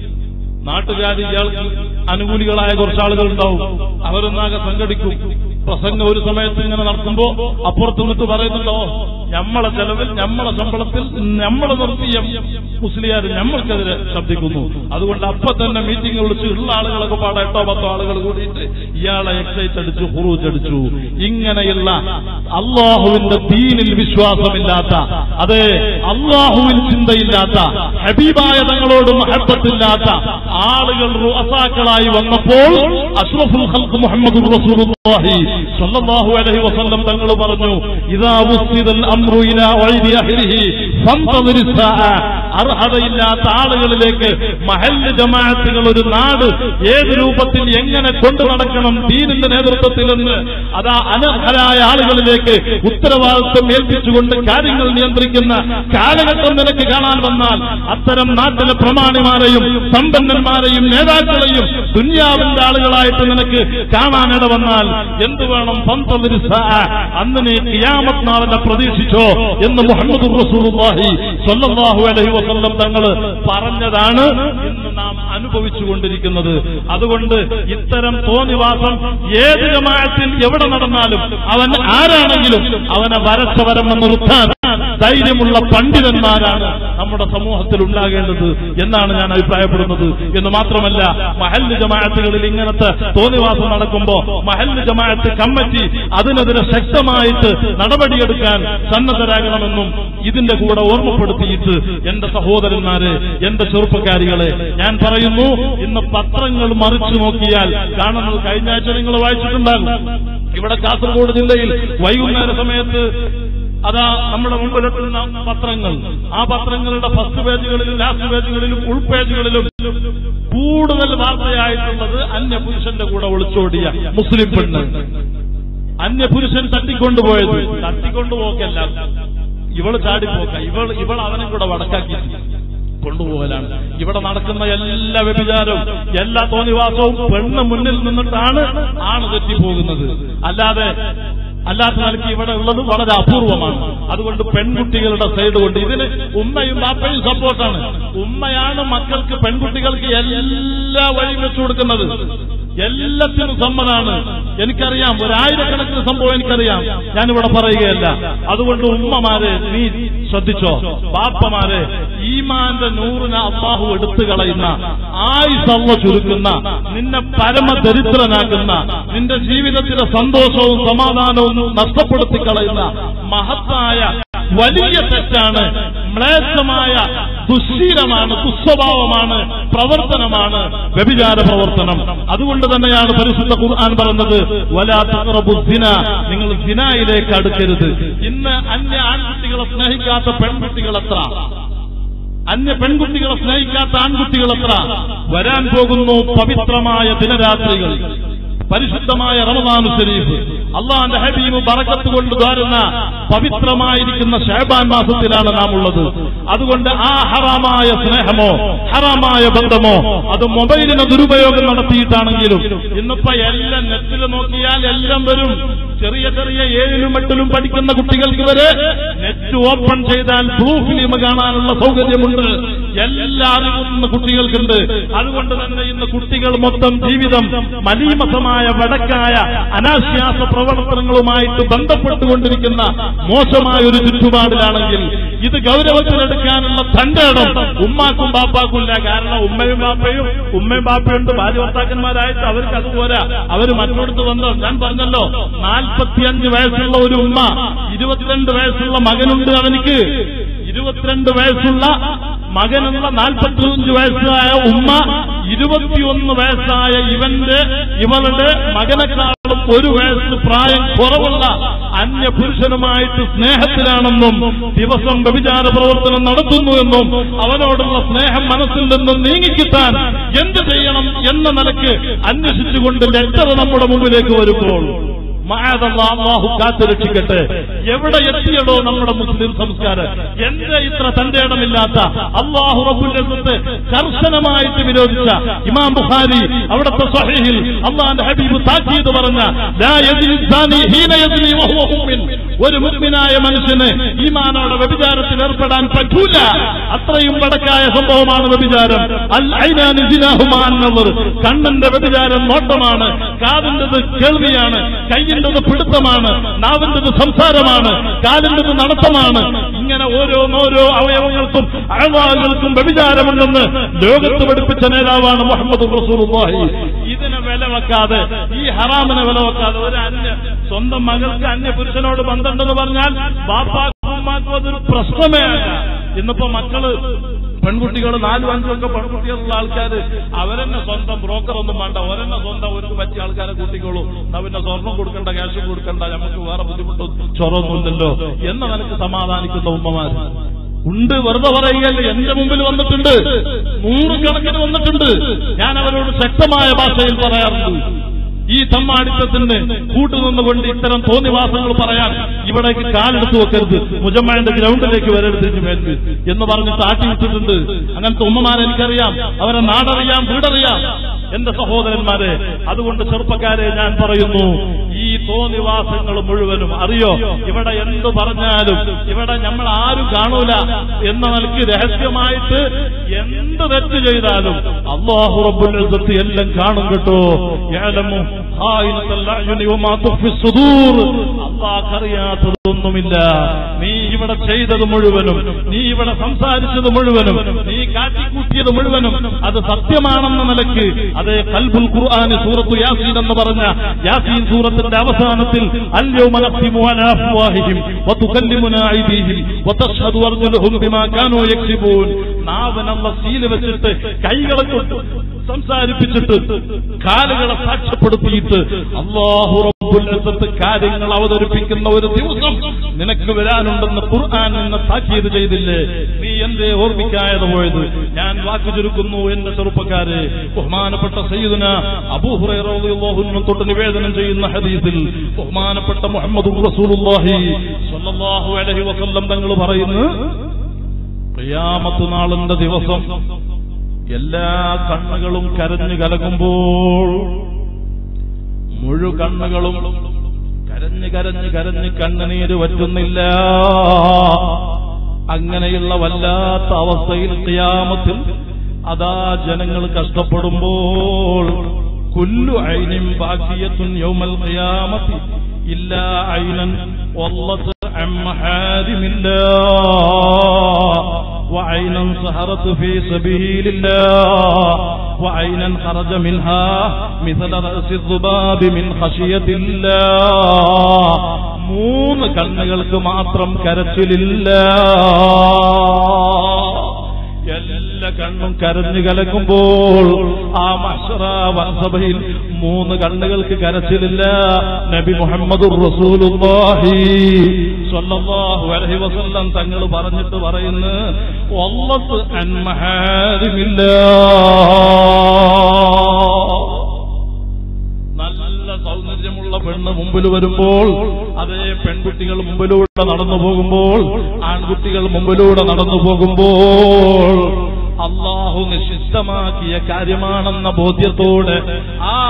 നാട്ടുകാർ ഇയാൾക്ക് അനുകൂലികളായ കുറച്ച് ആളുകൾ ഉണ്ടാവും അവരൊന്നാകെ സംഘടിക്കും പ്രസംഗം ഒരു സമയത്ത് ഇങ്ങനെ നടക്കുമ്പോ അപ്പുറത്ത് നിന്നിട്ട് പറയുന്നുണ്ടോ ഞമ്മളെ ചെലവിൽ ഞമ്മളെ ശമ്പളത്തിൽ ഞമ്മളെ നിർത്തിയ മുസ്ലിയാർ ഞമ്മൾക്കെതിരെ ശബ്ദിക്കുന്നു അതുകൊണ്ട് അപ്പൊ തന്നെ മീറ്റിംഗ് വിളിച്ച് ഉള്ള ആളുകളൊക്കെ പാടെ എട്ടോ പത്തോ ആളുകൾ കൂടിയിട്ട് ഇയാളെ എക്സൈറ്റ് അടിച്ചു ഹുറൂജ് അടിച്ചു ഇങ്ങനെയുള്ള അള്ളാഹുവിന്റെ ദീനിൽ വിശ്വാസമില്ലാത്ത അതെ അള്ളാഹുവിൽ ചിന്തയില്ലാത്ത ഹബീബായ തങ്ങളോട് മഹബത്തില്ലാത്ത ആളുകൾ റുഅസാക്കളായി വന്നപ്പോൾ അഷ്റഫുൽ ഖൽഖ് മുഹമ്മദ് റസൂലുള്ളാഹി സ്വല്ലല്ലാഹു അലൈഹി വസല്ലം തങ്ങൾ പറഞ്ഞു ഇദാ വുസ്ദിൽ അംറു ഇലാ ഗൈരി അഹ്ലിഹി ഫന്തദിർ സാഅ അർഹതയില്ലാത്ത ആളുകളിലേക്ക് മഹല്ല് ജമാഅത്തുകൾ ഒരു നാട് ഏത് രൂപത്തിൽ എങ്ങനെ കൊണ്ടു നടക്കണം ദീനിന്റെ നേതൃത്വത്തിൽ എന്ന് അതാ അനർഹരായ ആളുകളിലേക്ക് ഉത്തരവാദിത്വം ഏൽപ്പിച്ചുകൊണ്ട് കാര്യങ്ങൾ നിയന്ത്രിക്കുന്ന കാലഘട്ടം നിനക്ക് കാണാൻ വന്നാൽ അത്തരം നാട്ടിലെ പ്രമാണിമാരെയും സമ്പന്നന്മാരെയും നേതാക്കളെയും ദുന്യാവിന്റെ ആളുകളായിട്ട് നിനക്ക് കാണാനിട വന്നാൽ എന്തു വേണം പന്തതിരി അന്ന് നീ കിയാമത്ത് നാളെ പ്രതീക്ഷിച്ചോ എന്ന് മുഹമ്മദ് റസൂലുള്ളാഹി സ്വല്ലല്ലാഹു അലൈഹി വസല്ലം തങ്ങൾ പറഞ്ഞതാണ് ഇന്ന് നാം അനുഭവിച്ചുകൊണ്ടിരിക്കുന്നത് അതുകൊണ്ട് ഇത്തരം തോന്നിവാസം ഏത് ജമാഅത്തിൽ എവിടെ നടന്നാലും അവൻ ആരാണെങ്കിലും അവനെ വരച്ച വരം നിർത്താൻ ധൈര്യമുള്ള പണ്ഡിതന്മാരാണ് നമ്മുടെ സമൂഹത്തിൽ ഉണ്ടാകേണ്ടത് എന്നാണ് ഞാൻ അഭിപ്രായപ്പെടുന്നത് എന്ന് മാത്രമല്ല മഹല്ല് ജമാഅത്തുകളിൽ ഇങ്ങനത്തെ തോന്നിവാസം നടക്കുമ്പോ മഹല്ല് ജമാഅത്ത് കമ്മിറ്റി അതിനെതിരെ ശക്തമായിട്ട് നടപടിയെടുക്കാൻ സന്നദ്ധരാകണമെന്നും ഇതിന്റെ കൂടെ ഓർമ്മപ്പെടുത്തിയിട്ട് എന്റെ സഹോദരന്മാരെ എന്റെ ചെറുപ്പക്കാരികളെ ഞാൻ പറയുന്നു ഇന്ന് പത്രങ്ങൾ മറിച്ചു നോക്കിയാൽ കാണുന്നത് കഴിഞ്ഞ ആഴ്ച നിങ്ങൾ വായിച്ചിട്ടുണ്ടാകും ഇവിടെ കാസർഗോഡ് ജില്ലയിൽ വൈകുന്നേര സമയത്ത് അതാ നമ്മുടെ മുമ്പിലെത്തുന്ന പത്രങ്ങൾ ആ പത്രങ്ങളുടെ ഫസ്റ്റ് പേജുകളിലും ലാസ്റ്റ് പേജുകളിലും ഉൾപേജുകളിലും കൂടുതൽ വാർത്തയായിട്ടുള്ളത് അന്യപുരുഷന്റെ കൂടെ ഒളിച്ചോടിയ മുസ്ലിം പെണ്ണ് അന്യപുരുഷൻ തട്ടിക്കൊണ്ടുപോയത് തട്ടിക്കൊണ്ടുപോക്കല്ല ഇവള് ചാടിപ്പോക്ക ഇവൾ ഇവൾ അവനെ കൂടെ വടക്കാക്കി കൊണ്ടുപോകലാണ് ഇവിടെ നടക്കുന്ന എല്ലാ വ്യഭിചാരവും എല്ലാ തോന്നിവാസവും പെണ്ണ് മുന്നിൽ നിന്നിട്ടാണ് ആണ് തെറ്റിപ്പോകുന്നത് അല്ലാതെ അല്ലാത്ത നിലയ്ക്ക് ഇവിടെ ഉള്ളത് വളരെ അപൂർവമാണ് അതുകൊണ്ട് പെൺകുട്ടികളുടെ സൈഡ് കൊണ്ട് ഇതിന് ഉമ്മയും ബാപ്പയും സപ്പോർട്ടാണ് ഉമ്മയാണ് മക്കൾക്ക് പെൺകുട്ടികൾക്ക് എല്ലാ വഴിയും വെച്ചു കൊടുക്കുന്നത് എല്ലാത്തിനും സമ്മതാണ് എനിക്കറിയാം ഒരായിരക്കണക്കിന് സംഭവം എനിക്കറിയാം ഞാനിവിടെ പറയുകയല്ല അതുകൊണ്ട് ഉമ്മമാരെ നീ ശ്രദ്ധിച്ചോ ബാപ്പമാരെ ഈമാന്റെ നൂറിന് അള്ളാഹു എടുത്തു കളയുന്ന ആയുസവ ചുരുക്കുന്ന നിന്നെ പരമദരിദ്രനാക്കുന്ന നിന്റെ ജീവിതത്തിലെ സന്തോഷവും സമാധാനവും നഷ്ടപ്പെടുത്തി കളയുന്ന മഹത്തായ വലിയ തെറ്റാണ് മ്ലേച്ഛമായ ദുശ്ശീലമാണ് ദുസ്വഭാവമാണ് പ്രവർത്തനമാണ് വ്യഭിചാര പ്രവർത്തനം അതുകൊണ്ട് തന്നെയാണ് പരിശുദ്ധ ഖുർആൻ പറഞ്ഞത് വലാ തഖറബു സിന നിങ്ങൾ സിനായിലേക്ക് അടുക്കരുത് ഇന്ന് അന്യ ആൺകുട്ടികളെ സ്നേഹിക്കാത്ത പെൺകുട്ടികൾ എത്ര അന്യ പെൺകുട്ടികളെ സ്നേഹിക്കാത്ത ആൺകുട്ടികൾ എത്ര വരാൻ പോകുന്നു പവിത്രമായ ദിനരാത്രികൾ പരിശുദ്ധമായ റമദാനു ശരീഫ് അള്ളാന്റെ ഹബീബ് ബറക്കത്ത് കൊണ്ട് ധാരുന്ന പവിത്രമായിരിക്കുന്ന ഷഹബാൻ മാസത്തിലാണ് നാം ഉള്ളത് അതുകൊണ്ട് ആ ഹറാമായ സ്നേഹമോ ഹറാമായ ബന്ധമോ അത് മൊബൈലിന് ദുരുപയോഗം നടത്തിയിട്ടാണെങ്കിലും ഇന്നിപ്പോ എല്ലാം നെറ്റിൽ നോക്കിയാൽ എല്ലാം വരും ചെറിയ ചെറിയ ഏഴിലും എട്ടിലും പഠിക്കുന്ന കുട്ടികൾക്ക് വരെ നെറ്റ് ഓപ്പൺ ചെയ്താൽ ബ്ലൂ ഫിലിം കാണാനുള്ള സൗകര്യമുണ്ട് എല്ലാ അറിവും ഇന്ന് കുട്ടികൾക്കുണ്ട് അതുകൊണ്ട് തന്നെ ഇന്ന് കുട്ടികൾ മൊത്തം ജീവിതം മലീമസമായ വടക്കായ അനാശ്വാസ പ്രവർത്തനങ്ങളുമായിട്ട് ബന്ധപ്പെട്ടുകൊണ്ടിരിക്കുന്ന മോശമായ ഒരു ചുറ്റുപാടിലാണെങ്കിൽ ഇത് ഗൗരവത്തിലെടുക്കാനുള്ള തന്റെ ഇടം ഉമ്മാക്കും ബാപ്പാക്കും ഇല്ല കാരണം ഉമ്മയും ബാപ്പയും ഉമ്മയും ബാപ്പയുണ്ട് ഭാര്യ ഭർത്താക്കന്മാരായിട്ട് അവർക്ക് അതുപോലെ അവര് മറ്റോടത്ത് വന്നോ ഞാൻ പറഞ്ഞല്ലോ നാൽപ്പത്തിയഞ്ച് വയസ്സുള്ള ഒരു ഉമ്മ ഇരുപത്തിരണ്ട് വയസ്സുള്ള മകനുണ്ട് അവനിക്ക് ഇരുപത്തിരണ്ട് വയസ്സുള്ള മകനുള്ള നാൽപ്പത്തിയഞ്ച് വയസ്സായ ഉമ്മ ഇരുപത്തിയൊന്ന് വയസ്സായ ഇവന്റെ ഇവളുടെ മകനെക്കാളും ഒരു വയസ്സ് പ്രായം കുറവുള്ള അന്യ പുരുഷനുമായിട്ട് സ്നേഹത്തിലാണെന്നും ദിവസം വ്യഭിചാര പ്രവർത്തനം നടത്തുന്നുവെന്നും അവനോടുള്ള സ്നേഹം മനസ്സിൽ നിന്നും നീങ്ങിക്കിട്ടാൻ എന്ത് ചെയ്യണം എന്ന നിലക്ക് അന്വേഷിച്ചുകൊണ്ട് ലെറ്റർ നമ്മുടെ മുമ്പിലേക്ക് വരുമ്പോൾ മഹാദല്ലാ അള്ളാഹു കാത്തുരക്ഷിക്കട്ടെ എവിടെ എത്തിയടോ നമ്മുടെ മുസ്ലിം സംസ്കാരം എന്റെ ഇത്ര തന്റെ ഇടമില്ലാത്ത അള്ളാഹു റബുല്ലത്ത് കർശനമായിട്ട് വിരോധിച്ച ഇമാം ബുഖാരി അവിടുത്തെ സ്വഹീഹിൽ അള്ളാന്റെ ഹബീബ് താക്കീത് പറഞ്ഞ ലാ യദ്നി സാനി ഹീന യദ്നി വഹുവ മുഅ്മിൻ. ഒരു മുഗ്മിനായ മനുഷ്യന് ഈമാനോടെ വ്യഭിചാരത്തിൽ ഏർപ്പെടാൻ പറ്റൂല അത്രയും വടക്കായ സംഭവമാണ് വ്യഭിചാരം അൽ ഐനാനി സിനാഹുമാ അന്നവർ കണ്ണിന്റെ വ്യഭിചാരം നോട്ടമാണ് കാതിൻ്റെത് കേൾവിയാണ് കൈയിൻ്റെത് പിടുത്തമാണ് നാവിൻ്റെത് സംസാരമാണ് കാലിൻ്റെത് നടത്തമാണ് ഇങ്ങനെ ഓരോന്നോരോ അവയവങ്ങൾക്കും അഴവാകൾക്കും വ്യഭിചാരമുണ്ടെന്ന് ലോകത്ത് പഠിപ്പിച്ച നേതാവാണ് മുഹമ്മദ് റസൂലുള്ളാഹി ഇതിനെ വില വെക്കാതെ ഈ ഹറാമിനെ വില വെക്കാതെ ഒരു അന്യ സ്വന്തം മകൾക്ക് അന്യ പുരുഷനോട് ബന്ധമുണ്ടെന്ന് പറഞ്ഞാൽ ബാപ്പാക്കും ഉമ്മാക്കും അതൊരു പ്രശ്നമേ അല്ല ഇന്നിപ്പോ മക്കള് പെൺകുട്ടികൾ നാലും അഞ്ചും ഒക്കെ പെൺകുട്ടികളുള്ള ആൾക്കാർ അവരെന്നെ സ്വന്തം ബ്രോക്കർ ഒന്നും വേണ്ട അവരെന്നെ സ്വന്തം ഒരു പറ്റിയ ആൾക്കാരെ കൂട്ടിക്കോളൂ എന്നാ പിന്നെ സ്വർണം കൊടുക്കണ്ട ക്യാഷ് കൊടുക്കണ്ട നമുക്ക് വേറെ ബുദ്ധിമുട്ടും ചൊറൊന്നുമില്ലല്ലോ എന്ന നിലക്ക് സമാധാനിക്കുന്ന ഉമ്മമാർ ഉണ്ട് വെറുതെ പറയുകയല്ല എന്റെ മുമ്പിൽ വന്നിട്ടുണ്ട് നൂറുകണക്കിന് വന്നിട്ടുണ്ട് ഞാൻ അവരോട് ശക്തമായ ഭാഷയിൽ പറയാറുണ്ട് ഈ തമ്മാടിത്തത്തിന് കൂട്ടുനിന്നുകൊണ്ട് ഇത്തരം തോന്നിവാസങ്ങൾ പറയാൻ ഇവിടേക്ക് കാലെടുത്ത് വെക്കരുത് മുജമ്മയുടെ ഗ്രൗണ്ടിലേക്ക് വരരുത് മേൽക്ക് എന്ന് പറഞ്ഞ് താട്ടി വിട്ടിട്ടുണ്ട് അങ്ങനത്തെ ഉമ്മമാരെ എനിക്കറിയാം അവരെ നാടറിയാം വീടറിയാം എന്റെ സഹോദരന്മാരെ അതുകൊണ്ട് ചെറുപ്പക്കാരെ ഞാൻ പറയുന്നു ഈ തോന്നിവാസങ്ങൾ മുഴുവനും അറിയോ ഇവിടെ എന്ത് പറഞ്ഞാലും ഇവിടെ നമ്മൾ ആരും കാണൂല എന്ന നിലയ്ക്ക് രഹസ്യമായിട്ട് എന്ത് തെറ്റ് ചെയ്താലും അള്ളാഹു റബ്ബുൽ ഇസ്സത്ത് എല്ലാം കാണും കേട്ടോ യഅലമു ഖായിനത്തൽ അഅ്യുനി വമാ തുഖ്ഫി സുദൂർ അള്ളാഹ്ക്കറിയാത്തതൊന്നുമില്ല നീ ഇവിടെ ചെയ്തത് മുഴുവനും നീ ഇവിടെ സംസാരിച്ചത് മുഴുവനും നീ കാട്ടിക്കൂട്ടിയത് മുഴുവനും അത് സത്യമാണെന്ന നിലയ്ക്ക് അതേ കൽബുൽ ഖുർആൻ സൂറത്തു യാസീൻ എന്ന് പറഞ്ഞ യാസീൻ സൂറത്തിന്റെ അവസാനത്തിൽ അല്യൗമ നഖ്തിമു അലാ അഫ്വാഹിഹിം വതുകല്ലിമുനാ ഐദീഹിം വതഷ്ഹദു അർജുലുഹും ബിമാ കാനൂ യക്സിബൂൻ നാവനുള്ള സീല് വെച്ചിട്ട് കൈകളെ കൊണ്ട് സംസാരിപ്പിച്ചിട്ട് കാലുകളെ സാക്ഷ്യപ്പെടുത്തിയിട്ട് അള്ളാഹു റബ്ബുൽ ഇസ്സത്ത് കാര്യങ്ങൾ അവതരിപ്പിക്കുന്ന ഒരു ദിവസം നിനക്ക് വരാനുണ്ടെന്ന് ഖുർആൻ എന്നെ താക്കീത് ചെയ്തില്ലേ നീ എന്തേ ഓർമ്മിക്കാതെ പോയത് ഞാൻ വാക്കു ചുരുക്കുന്നു എന്റെ ചെറുപ്പക്കാരെ ബഹുമാനപ്പെട്ട സയ്യിദുന അബൂഹുറൈറളിയല്ലാഹു തൊട്ട് നിവേദനം ചെയ്യുന്ന ഹദീസിൽ ബഹുമാനപ്പെട്ട മുഹമ്മദ് റസൂലുള്ളാഹി സ്വല്ലല്ലാഹു അലൈഹി വസല്ലം തങ്ങൾ പറയുന്നു ഖിയാമത്ത് നാളിന്റെ ദിവസം എല്ലാ കണ്ണുകളും കരഞ്ഞു കലങ്ങുമ്പോൾ മുഴു കണ്ണുകളും കരഞ്ഞ് കരഞ്ഞ് കരഞ്ഞ് കണ്ണുനീര് വറ്റുന്നില്ല അങ്ങനെയുള്ള വല്ലാത്ത അവസ്ഥയിൽ ഖിയാമത്തിൽ അതാ ജനങ്ങൾ കഷ്ടപ്പെടുമ്പോൾ കുല്ലു ഐനും ബാക്കിയത്തുൻ യൗമൽ ഖിയാമത്തി ഇല്ലാ ഐനൻ വല്ലത്ത് عن محارم الله وعينا سهرت في سبيل الله وعينا خرج منها مثل رأس الذباب من خشية الله മൂന്ന് കണ്ണുകൾക്ക് മാത്രം കരച്ചിലില്ല എല്ലാ കണ്ണും കരഞ്ഞു കലങ്ങുമ്പോൾ ആ മഷറ വൻസഭയിൽ മൂന്ന് കണ്ണുകൾക്ക് കരച്ചിലില്ല നബി മുഹമ്മദ് റസൂലുള്ളാഹി സ്വല്ലല്ലാഹു അലൈഹി വസല്ലം തങ്ങൾ പറഞ്ഞിട്ട് പറയുന്നു വല്ലത്ത് അൻ മഹാരിമില്ല നല്ല സൗന്ദര്യമുള്ള പെണ്ണ് മുമ്പിൽ വരുമ്പോൾ അതേ പെൺകുട്ടികൾ മുമ്പിലൂടെ നടന്നു പോകുമ്പോൾ ആൺകുട്ടികൾ മുമ്പിലൂടെ നടന്നു പോകുമ്പോൾ അള്ളാഹു നിഷിദ്ധമാക്കിയ കാര്യമാണെന്ന ബോധ്യത്തോടെ ആ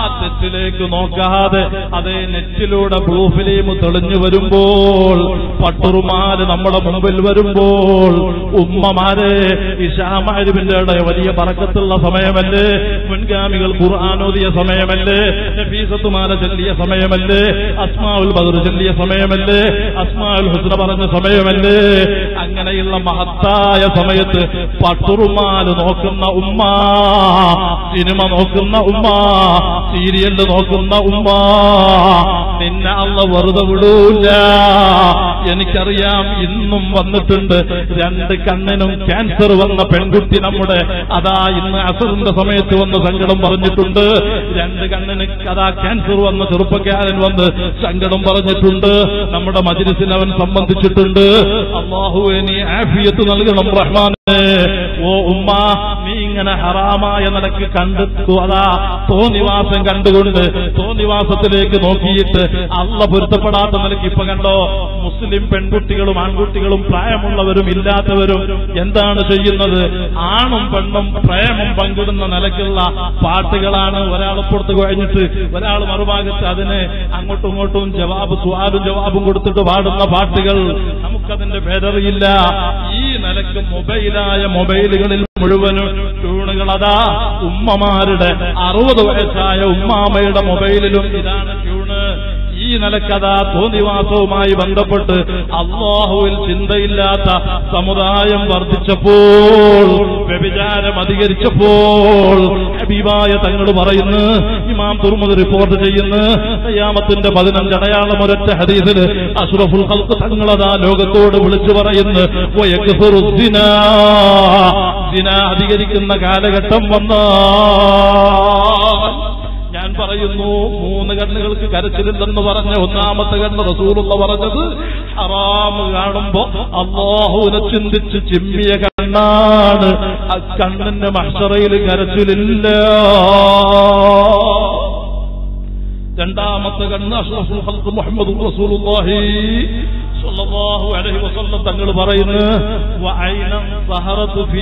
തെറ്റിലേക്ക് നോക്കാതെ അതേ നെറ്റിലൂടെ ബ്ലൂ ഫിലിം തെളിഞ്ഞു വരുമ്പോൾ പട്ടുറുമാല് നമ്മുടെ മുമ്പിൽ വരുമ്പോൾ ഉമ്മമാരെ ഇഷാമാരുവിന്റെ വലിയ പറക്കത്തുള്ള സമയമല്ലേ മുൻഗാമികൾ ഖുർആാനോദിയ സമയമല്ലേ നഫീസത്തുമാല ചൊല്ലിയ സമയമല്ലേ അസ്മാഉൽ ബദർ ചൊല്ലിയ സമയമല്ലേ അസ്മാഉൽ ഹുസ്ന പറഞ്ഞ സമയമല്ലേ അങ്ങനെയുള്ള മഹത്തായ സമയത്ത് പട്ടുറുമാല് നോക്കുന്ന ഉമ്മ സിനിമ നോക്കുന്ന ഉമ്മ സീരിയല് നോക്കുന്ന ഉമ്മ നിന്നെ അള്ള വെറുതെ വിടൂല എനിക്കറിയാം ഇന്നും വന്നിട്ടുണ്ട് രണ്ട് കണ്ണിനും ക്യാൻസർ വന്ന പെൺകുട്ടി നമ്മുടെ അതാ ഇന്ന് അസറിന്റെ സമയത്ത് വന്ന് സങ്കടം പറഞ്ഞിട്ടുണ്ട് രണ്ട് കണ്ണിന് അതാ ക്യാൻസർ വന്ന ചെറുപ്പക്കാരൻ വന്ന് സങ്കടം പറഞ്ഞിട്ടുണ്ട് നമ്മുടെ മജിലിസിൽ അവൻ സംബന്ധിച്ചിട്ടുണ്ട് അള്ളാഹുവെ നീ ആഫിയത്ത് നൽകണം റഹ്മാനെ ഓ ഉമ്മ നീ ഇങ്ങനെ ഹറാമായ നിലക്ക് കണ്ടെത്തു അതാ തോന്നിവാസം കണ്ടുകൊണ്ട് തോന്നിവാസത്തിലേക്ക് നോക്കിയിട്ട് അള്ള പൊരുത്തപ്പെടാത്ത നിലയ്ക്ക് ഇപ്പൊ കണ്ടോ മുസ്ലിം പെൺകുട്ടികളും ആൺകുട്ടികളും പ്രായമുള്ളവരും ഇല്ലാത്തവരും എന്താണ് ചെയ്യുന്നത് ആണും പെണ്ണും പ്രേമം പങ്കിടുന്ന നിലക്കുള്ള പാട്ടുകളാണ് ഒരാൾ പുറത്ത് കഴിഞ്ഞിട്ട് ഒരാൾ മറുഭാഗത്ത് അതിന് അങ്ങോട്ടും ഇങ്ങോട്ടും ജവാബ് സ്വാലും ജവാബും കൊടുത്തിട്ട് പാടുന്ന പാട്ടുകൾ നമുക്കതിന്റെ പേരറിയില്ല ഈ നിലക്ക് മൊബൈലായ മൊബൈലുകളിൽ മുഴുവനും ട്യൂണുകൾ അതാ ഉമ്മമാരുടെ അറുപത് വയസ്സായ ഉമ്മാമയുടെ മൊബൈലിലും ഇതാണ് ട്യൂണ് ഈ നിലക്കഥാ തോന്നിവാസവുമായി ബന്ധപ്പെട്ട് അള്ളാഹുവിൽ ചിന്തയില്ലാത്ത സമുദായം വർദ്ധിച്ചപ്പോൾ വ്യഭിചാരം അധികരിച്ചപ്പോൾ ഹബീബായ തങ്ങൾ പറയുന്നു ഇമാം തുർമുദ് റിപ്പോർട്ട് ചെയ്യുന്നു കയ്യാമത്തിന്റെ പതിനഞ്ചടയാളം ഒരൊറ്റ ഹദീസിൽ അഷ്റഫുൽ ഹൽക്ക് തങ്ങളതാ ലോകത്തോട് വിളിച്ചു പറയുന്നു വയക്ഫുറു സിനാ. സിന അധികരിക്കുന്ന കാലഘട്ടം വന്നാ ഞാൻ പറയുന്നു മൂന്ന് കണ്ണുകൾക്ക് കരച്ചിലില്ലെന്ന് പറഞ്ഞ ഒന്നാമത്തെ കണ്ണ് റസൂലുള്ള പറഞ്ഞത് ഹറാമ് കാണുമ്പോ അള്ളാഹുവിനെ ചിന്തിച്ച് ചിമ്മിയ കണ്ണാണ് ആ കണ്ണിന്റെ മഷറയിൽ കരച്ചിലില്ല രണ്ടാമത്തെ കണ്ണ് അഷ്റഫുൽ ഖൽഖ് മുഹമ്മദ് റസൂലുള്ളാഹി സ്വല്ലല്ലാഹു അലൈഹി വസല്ലം തങ്ങൾ പറയുന്നു വഅൈനൻ സഹറത്ത് ഫീ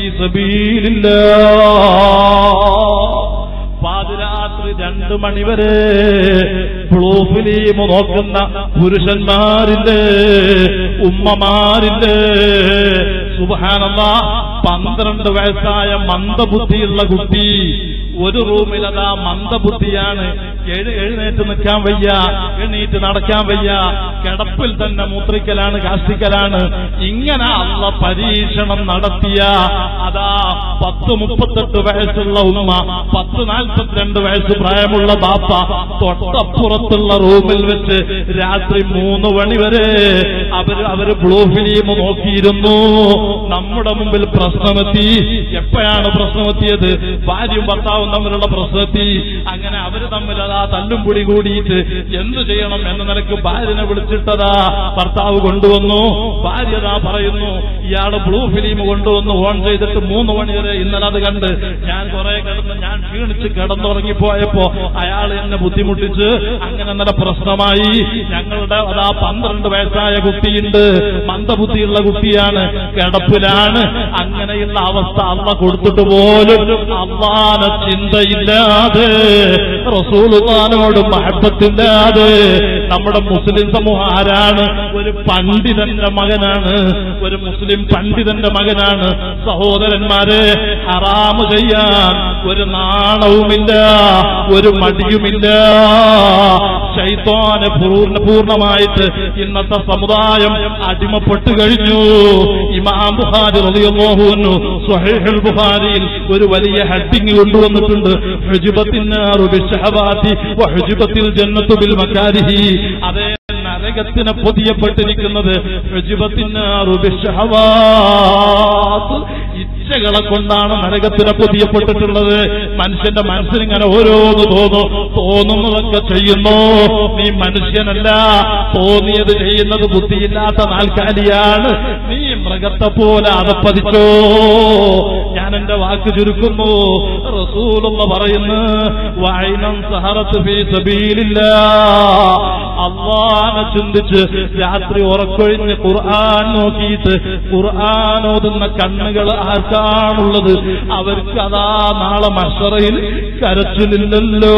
സബീലില്ലാഹ് പാതിരാത്രി രണ്ടു മണിവരെ ബ്ലൂ ഫിലിം നോക്കുന്ന പുരുഷന്മാരില്ലേ ഉമ്മമാരില്ലേ സുബാനല്ല പന്ത്രണ്ട് വയസ്സായ മന്ദബുദ്ധിയുള്ള കുട്ടി ഒരു റൂമിൽ അതാ മന്ദബുദ്ധിയാണ് എഴു എഴുന്നേറ്റ് നിൽക്കാൻ വയ്യ എണീറ്റ് നടക്കാൻ വയ്യ കിടപ്പിൽ തന്നെ മൂത്രിക്കലാണ് കാഷ്ടിക്കലാണ് ഇങ്ങനെ അള്ള പരീക്ഷണം നടത്തിയ അതാ പത്ത് മുപ്പത്തെട്ട് വയസ്സുള്ള ഉമ്മ പത്ത് നാൽപ്പത്തിരണ്ട് വയസ്സ് പ്രായമുള്ള ബാപ്പ തൊട്ടപ്പുറത്തുള്ള റൂമിൽ വെച്ച് രാത്രി മൂന്ന് മണി വരെ അവര് അവര് ബ്ലൂ ഫിലിം നോക്കിയിരുന്നു നമ്മുടെ മുമ്പിൽ പ്രശ്നമെത്തി എപ്പോഴാണ് പ്രശ്നമെത്തിയത് ഭാര്യയും ഭർത്താവും തമ്മിലുള്ള പ്രശ്നമെത്തി അങ്ങനെ അവര് തമ്മിൽ അതാ തല്ലും പിടി കൂടിയിട്ട് എന്തു ചെയ്യണം എന്ന നിലക്ക് ഭാര്യനെ വിളിച്ചിട്ടതാ ഭർത്താവ് കൊണ്ടുവന്നു ഭാര്യതാ പറയുന്നു ഇയാള് ബ്ലൂ ഫിലിം കൊണ്ടുവന്ന് ഓൺ ചെയ്തിട്ട് മൂന്ന് മണി വരെ ഇന്നലെ അത് കണ്ട് ഞാൻ കുറെ കിടന്ന് ഞാൻ ക്ഷീണിച്ച് കിടന്നുറങ്ങിപ്പോയപ്പോ അയാൾ എന്നെ ബുദ്ധിമുട്ടിച്ച് അങ്ങനെ ഇന്നലെ പ്രശ്നമായി ഞങ്ങളുടെ അതാ പന്ത്രണ്ട് വയസ്സായ കുട്ടിയുണ്ട് മന്ദബുദ്ധിയുള്ള കുട്ടിയാണ് കിടപ്പിലാണ് അങ്ങനെയുള്ള അവസ്ഥ അമ്മ കൊടുത്തിട്ട് പോലും അള്ളാന ചിന്തയില്ലാതെ റസൂലുള്ളാനോട് മഹബത്തില്ലാതെ നമ്മുടെ മുസ്ലിം സമൂഹം ആരാണ് ഒരു പണ്ഡിതന്റെ മകനാണ് ഒരു മുസ്ലിം പണ്ഡിതന്റെ മകനാണ് സഹോദരന്മാരെ ഹറാമ് ചെയ്യാൻ ഒരു നാണവുമില്ല ഒരു മടിയുമില്ല ശൈത്താന് പൂർണ്ണ പൂർണ്ണമായിട്ട് ഇന്നത്തെ സമുദായം അടിമപ്പെട്ടു കഴിഞ്ഞു ഇമാം ബുഖാരി റളിയല്ലാഹു അൻഹു സ്വഹീഹുൽ ബുഖാരിയിൽ ഒരു വലിയ ഹെഡിങ് കൊണ്ടുവന്നിട്ടുണ്ട് ഹുജുബത്തിന്നാറു ബിശ്ശഹവാതി വഹുജുബത്തിൽ ജന്നത്തു ബിൽ മകാരിഹി അതേ നരകത്തിന് പൊതിയപ്പെട്ടിരിക്കുന്നത് ഹുജുബത്തിന്നാറു ബിശ്ശഹവാത്ത് ഇച്ഛകളെ കൊണ്ടാണ് നരകത്തിന് പൊതിയപ്പെട്ടിട്ടുള്ളത് മനുഷ്യന്റെ മനസ്സിനിങ്ങനെ ഓരോന്ന് തോന്നും തോന്നുന്നതൊക്കെ ചെയ്യുന്നു നീ മനുഷ്യനല്ല തോന്നിയത് ചെയ്യുന്നത് ബുദ്ധിയില്ലാത്ത നാൽക്കാലിയാണ് നീ മൃഗത്തെ പോലെ അതപ്പതിച്ചോ ഞാൻ എന്റെ വാക്ക് ചുരുക്കുന്നു റസൂലുള്ള പറയുന്നു വൈനം സഹറത്ത് ഫീ സബീലില്ല അള്ളാനെ ചിന്തിച്ച് രാത്രി ഉറക്കൊഴിഞ്ഞ് ഖുർആൻ നോക്കിയിട്ട് ഖുർആൻ ഓതുന്ന കണ്ണുകൾ ആർക്കാണുള്ളത് അവർക്ക് അതാ നാളെ മഷറയിൽ കരച്ചിലില്ലല്ലോ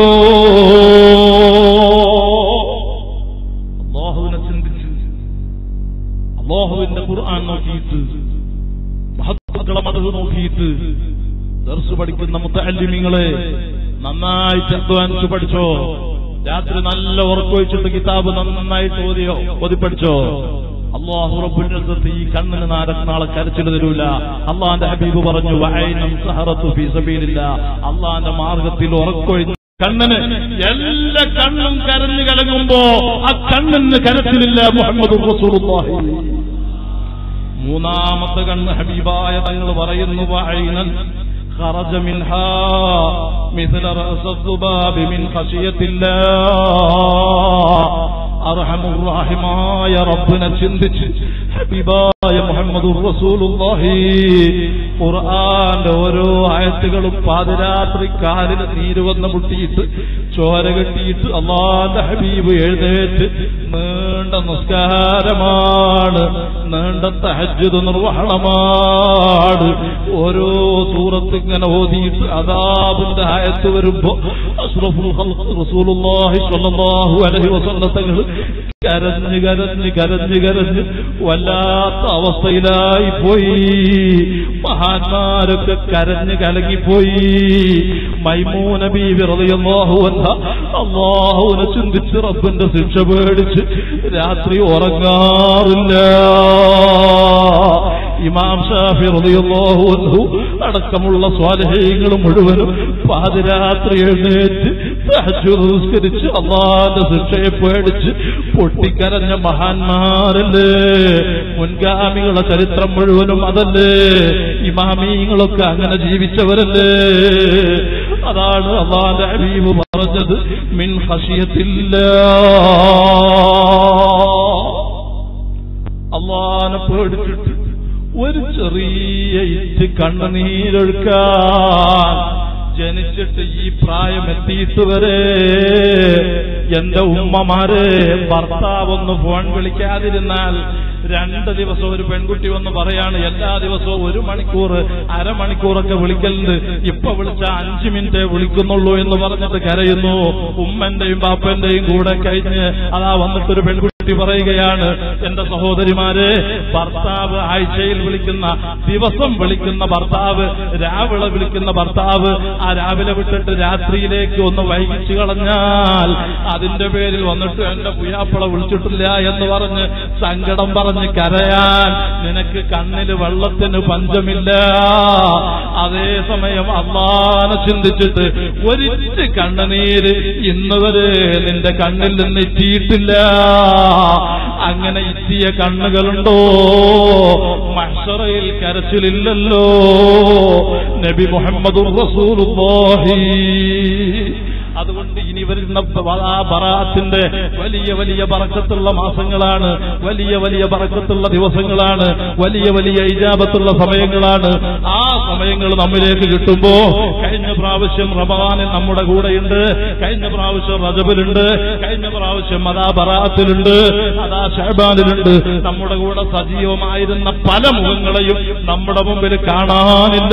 അള്ളാഹുവിനെ ചിന്തിച്ച് അള്ളാഹുവിന്റെ ഖുർആൻ നോക്കിയിട്ട് മഹത്വക്കളെ മതത് നോക്കിയിട്ട് ദർസ് പഠിക്കുന്ന മുത്തല്ലിമിങ്ങളെ നന്നായിട്ട് അധ്വാനിച്ച് പഠിച്ചോ രാത്രി നല്ല ഉറക്കൊഴിച്ചിട്ട് കിതാബ് നന്നായിട്ട് ഓതിയോ ഓതി പഠിച്ചോ അള്ളാഹു റബ്ബുൽ ഇസ്സത്ത് ഈ കണ്ണിന് നാളെ നാളെ കരച്ചിൽ തരൂല അള്ളാന്റെ ഹബീബ് പറഞ്ഞു വഅൈനം സഹറത്തു ഫീ സബീലില്ല അള്ളാന്റെ മാർഗത്തിൽ ഉറക്കൊഴിഞ്ഞ് കണ്ണിന് എല്ലാ കണ്ണും കരഞ്ഞു കലങ്ങുമ്പോ ആ കണ്ണിന് കരച്ചിലില്ല മുഹമ്മദ് റസൂലുള്ളാഹി മൂന്നാമത്തെ കണ്ണ് ഹബീബായ തങ്ങൾ പറയുന്നു വഅൈനൻ خرج منها مثل رأس الذباب من خشية الله അർഹമുറാഹിമായ റബ്ബിനെ ചിന്തിച്ച് ഹബീബായ മുഹമ്മദ് റസൂലുള്ളാഹി ഖുർആന്റെ ഓരോ ആയത്തുകളും പാതിരാത്രി കാലിന് നീര് വന്ന് മുട്ടിയിട്ട് ചോര കെട്ടിയിട്ട് അള്ളാന്റെ ഹബീബ് എഴുന്നേറ്റ് നീണ്ട നിസ്കാരമാണ് നീണ്ട തഹജ്ജുദ് നിർവഹണമാണ് ഓരോ സൂറത്ത് ഇങ്ങനെ ഓതിയിട്ട് അദാബിന്റെ ആയത്ത് വരുമ്പോ അഷ്റഫുൽ ഖൽഖ് റസൂലുള്ളാഹി സ്വല്ലല്ലാഹു അലൈഹി വസല്ലം തങ്ങൾ കരഞ്ഞ് കരഞ്ഞ് കരഞ്ഞ് കരഞ്ഞ് വല്ലാത്ത അവസ്ഥയിലായി പോയി മഹാന്മാരൊക്കെ കരഞ്ഞ് കലങ്ങിപ്പോയി മൈമൂന ബീവി റളിയല്ലാഹു അൻഹ അള്ളാഹുവിനെ ചിന്തിച്ച് റബ്ബിന്റെ ശിക്ഷ പേടിച്ച് രാത്രി ഉറങ്ങാറില്ല ഇമാം ഷാഫി റളിയല്ലാഹു അൻഹു അടക്കമുള്ള സ്വാലഹ്യങ്ങൾ മുഴുവനും പാതിരാത്രി എഴുന്നേറ്റ് തഹജ്ജുദ് നിസ്കരിച്ച് അള്ളാന്റെ ശിക്ഷയെ പേടിച്ച് പൊട്ടിക്കരഞ്ഞ മഹാന്മാരല്ലേ മുൻഗാമികളുടെ ചരിത്രം മുഴുവനും അതല്ലേ ഇമാമീങ്ങളൊക്കെ അങ്ങനെ ജീവിച്ചവരല്ലേ അതാണ് അള്ളാന്റെ ഹബീബ് പറഞ്ഞത് മിൻ ഹഷിയത്തില്ല അള്ളാനെ പേടിച്ചിട്ട് ഒരു ചെറിയ ഇറ്റ് കണ്ണുനീരൊഴുക്കാൻ ജനിച്ചിട്ട് ഈ പ്രായം എത്തിയിട്ട് വരെ എന്റെ ഉമ്മമാരെ ഭർത്താവൊന്ന് ഫോൺ വിളിക്കാതിരുന്നാൽ രണ്ട് ദിവസം ഒരു പെൺകുട്ടി വന്ന് പറയാണ് എല്ലാ ദിവസവും ഒരു മണിക്കൂർ അരമണിക്കൂറൊക്കെ വിളിക്കലുണ്ട് ഇപ്പൊ വിളിച്ച അഞ്ചു മിനിറ്റേ വിളിക്കുന്നുള്ളൂ എന്ന് പറഞ്ഞിട്ട് കരയുന്നു ഉമ്മന്റെയും ബാപ്പന്റെയും കൂടെ കഴിഞ്ഞ് അതാ വന്നിട്ടൊരു പെൺകുട്ടി പറയുകയാണ് എന്റെ സഹോദരിമാരെ ഭർത്താവ് ആഴ്ചയിൽ വിളിക്കുന്ന ദിവസം വിളിക്കുന്ന ഭർത്താവ് രാവിലെ വിളിക്കുന്ന ഭർത്താവ് ആ രാവിലെ വിട്ടിട്ട് രാത്രിയിലേക്ക് ഒന്ന് വൈകിച്ചു കളഞ്ഞാൽ അതിന്റെ പേരിൽ വന്നിട്ട് എന്റെ പുയാപ്പള വിളിച്ചിട്ടില്ല എന്ന് പറഞ്ഞ് സങ്കടം പറഞ്ഞ് കരയാൻ നിനക്ക് കണ്ണില് വെള്ളത്തിന് പഞ്ചമില്ല അതേസമയം അമ്മാനെ ചിന്തിച്ചിട്ട് ഒരിറ്റ് കണ്ണുനീര് ഇന്ന് വരെ നിന്റെ കണ്ണിൽ നിന്ന് എത്തിയിട്ടില്ല അങ്ങനെ എത്തിയ കണ്ണുകളുണ്ടോ മഷറയിൽ കരച്ചിലില്ലല്ലോ നബി മുഹമ്മദ് റസൂലുള്ളാഹി അതുകൊണ്ട് ഇനി വരുന്ന ആ ബറാത്തിന്റെ വലിയ വലിയ ബറക്കത്തുള്ള മാസങ്ങളാണ് വലിയ വലിയ ബറക്കത്തുള്ള ദിവസങ്ങളാണ് വലിയ വലിയ ഇജാബത്തുള്ള സമയങ്ങളാണ് ആ സമയങ്ങൾ നമ്മിലേക്ക് കിട്ടുമ്പോ കഴിഞ്ഞ പ്രാവശ്യം റബാനിൽ നമ്മുടെ കൂടെയുണ്ട് കഴിഞ്ഞ പ്രാവശ്യം റജബിലുണ്ട് കഴിഞ്ഞ പ്രാവശ്യം അതാ ബറാത്തിലുണ്ട് അതാ ഷഹബാനിലുണ്ട് നമ്മുടെ കൂടെ സജീവമായിരുന്ന പല മുഖങ്ങളെയും നമ്മുടെ മുമ്പിൽ കാണാനില്ല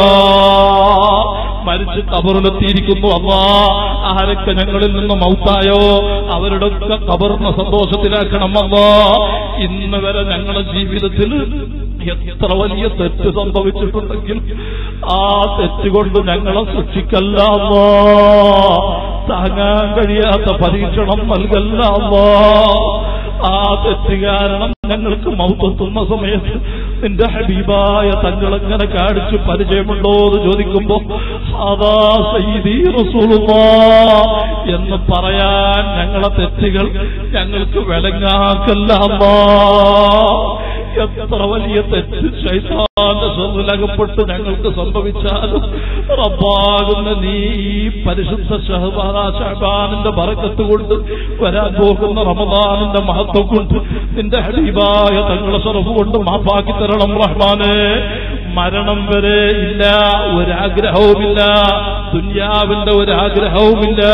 മരിച്ച് കബറിലെത്തിയിരിക്കുന്നു അള്ളാ ആരൊക്കെ ഞങ്ങളിൽ നിന്ന് മൗത്തായോ അവരുടെ ഒക്കെ കബറിനെ സന്തോഷത്തിലാക്കണം അള്ളാ ഇന്ന് വരെ ഞങ്ങളുടെ ജീവിതത്തിൽ എത്ര വലിയ തെറ്റ് സംഭവിച്ചിട്ടുണ്ടെങ്കിൽ ആ തെറ്റ് കൊണ്ട് ഞങ്ങളെ സൃഷ്ടിക്കല്ല അള്ളാ താങ്ങാൻ കഴിയാത്ത പരീക്ഷണം നൽകല്ല അള്ളാ ആ തെറ്റ് കാരണം ഞങ്ങൾക്ക് മൗത്തെത്തുന്ന സമയത്ത് നിന്റെ ഹബീബായ തങ്ങളെങ്ങനെ കാണിച്ച് പരിചയമുണ്ടോ എന്ന് ചോദിക്കുമ്പോ അതാ സയ്യിദി റസൂലുള്ളാ എന്ന് പറയാൻ ഞങ്ങളെ തെറ്റുകൾ ഞങ്ങൾക്ക് വിലങ്ങാക്കല്ല അല്ലാ എത്ര വലിയ തെറ്റ് ശൈതാന്റെ ഷെറിലകപ്പെട്ട് ഞങ്ങൾക്ക് സംഭവിച്ചാലും റബ്ബാകുന്ന നീ ഈ പരിശുദ്ധ ഷഹബാനിന്റെ ബറക്കത്ത് കൊണ്ട് വരാൻ പോകുന്ന റമദാനിന്റെ മഹത്വം കൊണ്ട് നിന്റെ ഹബീബായ തങ്ങളെ സ്വറഫ് കൊണ്ട് മാപ്പാക്കി തരണം റഹ്മാനെ മരണം വരെ ഇല്ല ഒരാഗ്രഹവുമില്ല ദുന്യാവിന്റെ ഒരാഗ്രഹവുമില്ല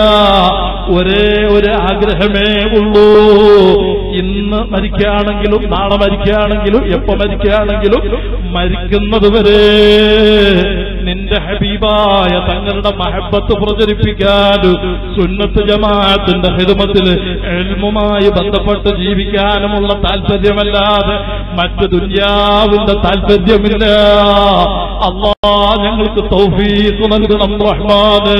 ഒരേ ഒരു ആഗ്രഹമേ ഉള്ളൂ ഇന്ന് മരിക്കുകയാണെങ്കിലും നാളെ മരിക്കുകയാണെങ്കിലും എപ്പോ മരിക്കുകയാണെങ്കിലും മരിക്കുന്നത് വരെ നിന്റെ ഹബീബായ തങ്ങളുടെ മഹബത്ത് പ്രചരിപ്പിക്കാൻ സുന്നത്ത് ജമാഅത്തിന്റെ ഹിദമത്തിൽ എൽമുമായി ബന്ധപ്പെട്ട് ജീവിക്കാനുമുള്ള താല്പര്യമല്ലാതെ മറ്റ് ദുന്യാവിന്റെ താല്പര്യമില്ല അള്ളാ ഞങ്ങൾക്ക് തൗഫീഖ് നൽകണം റഹ്മാന്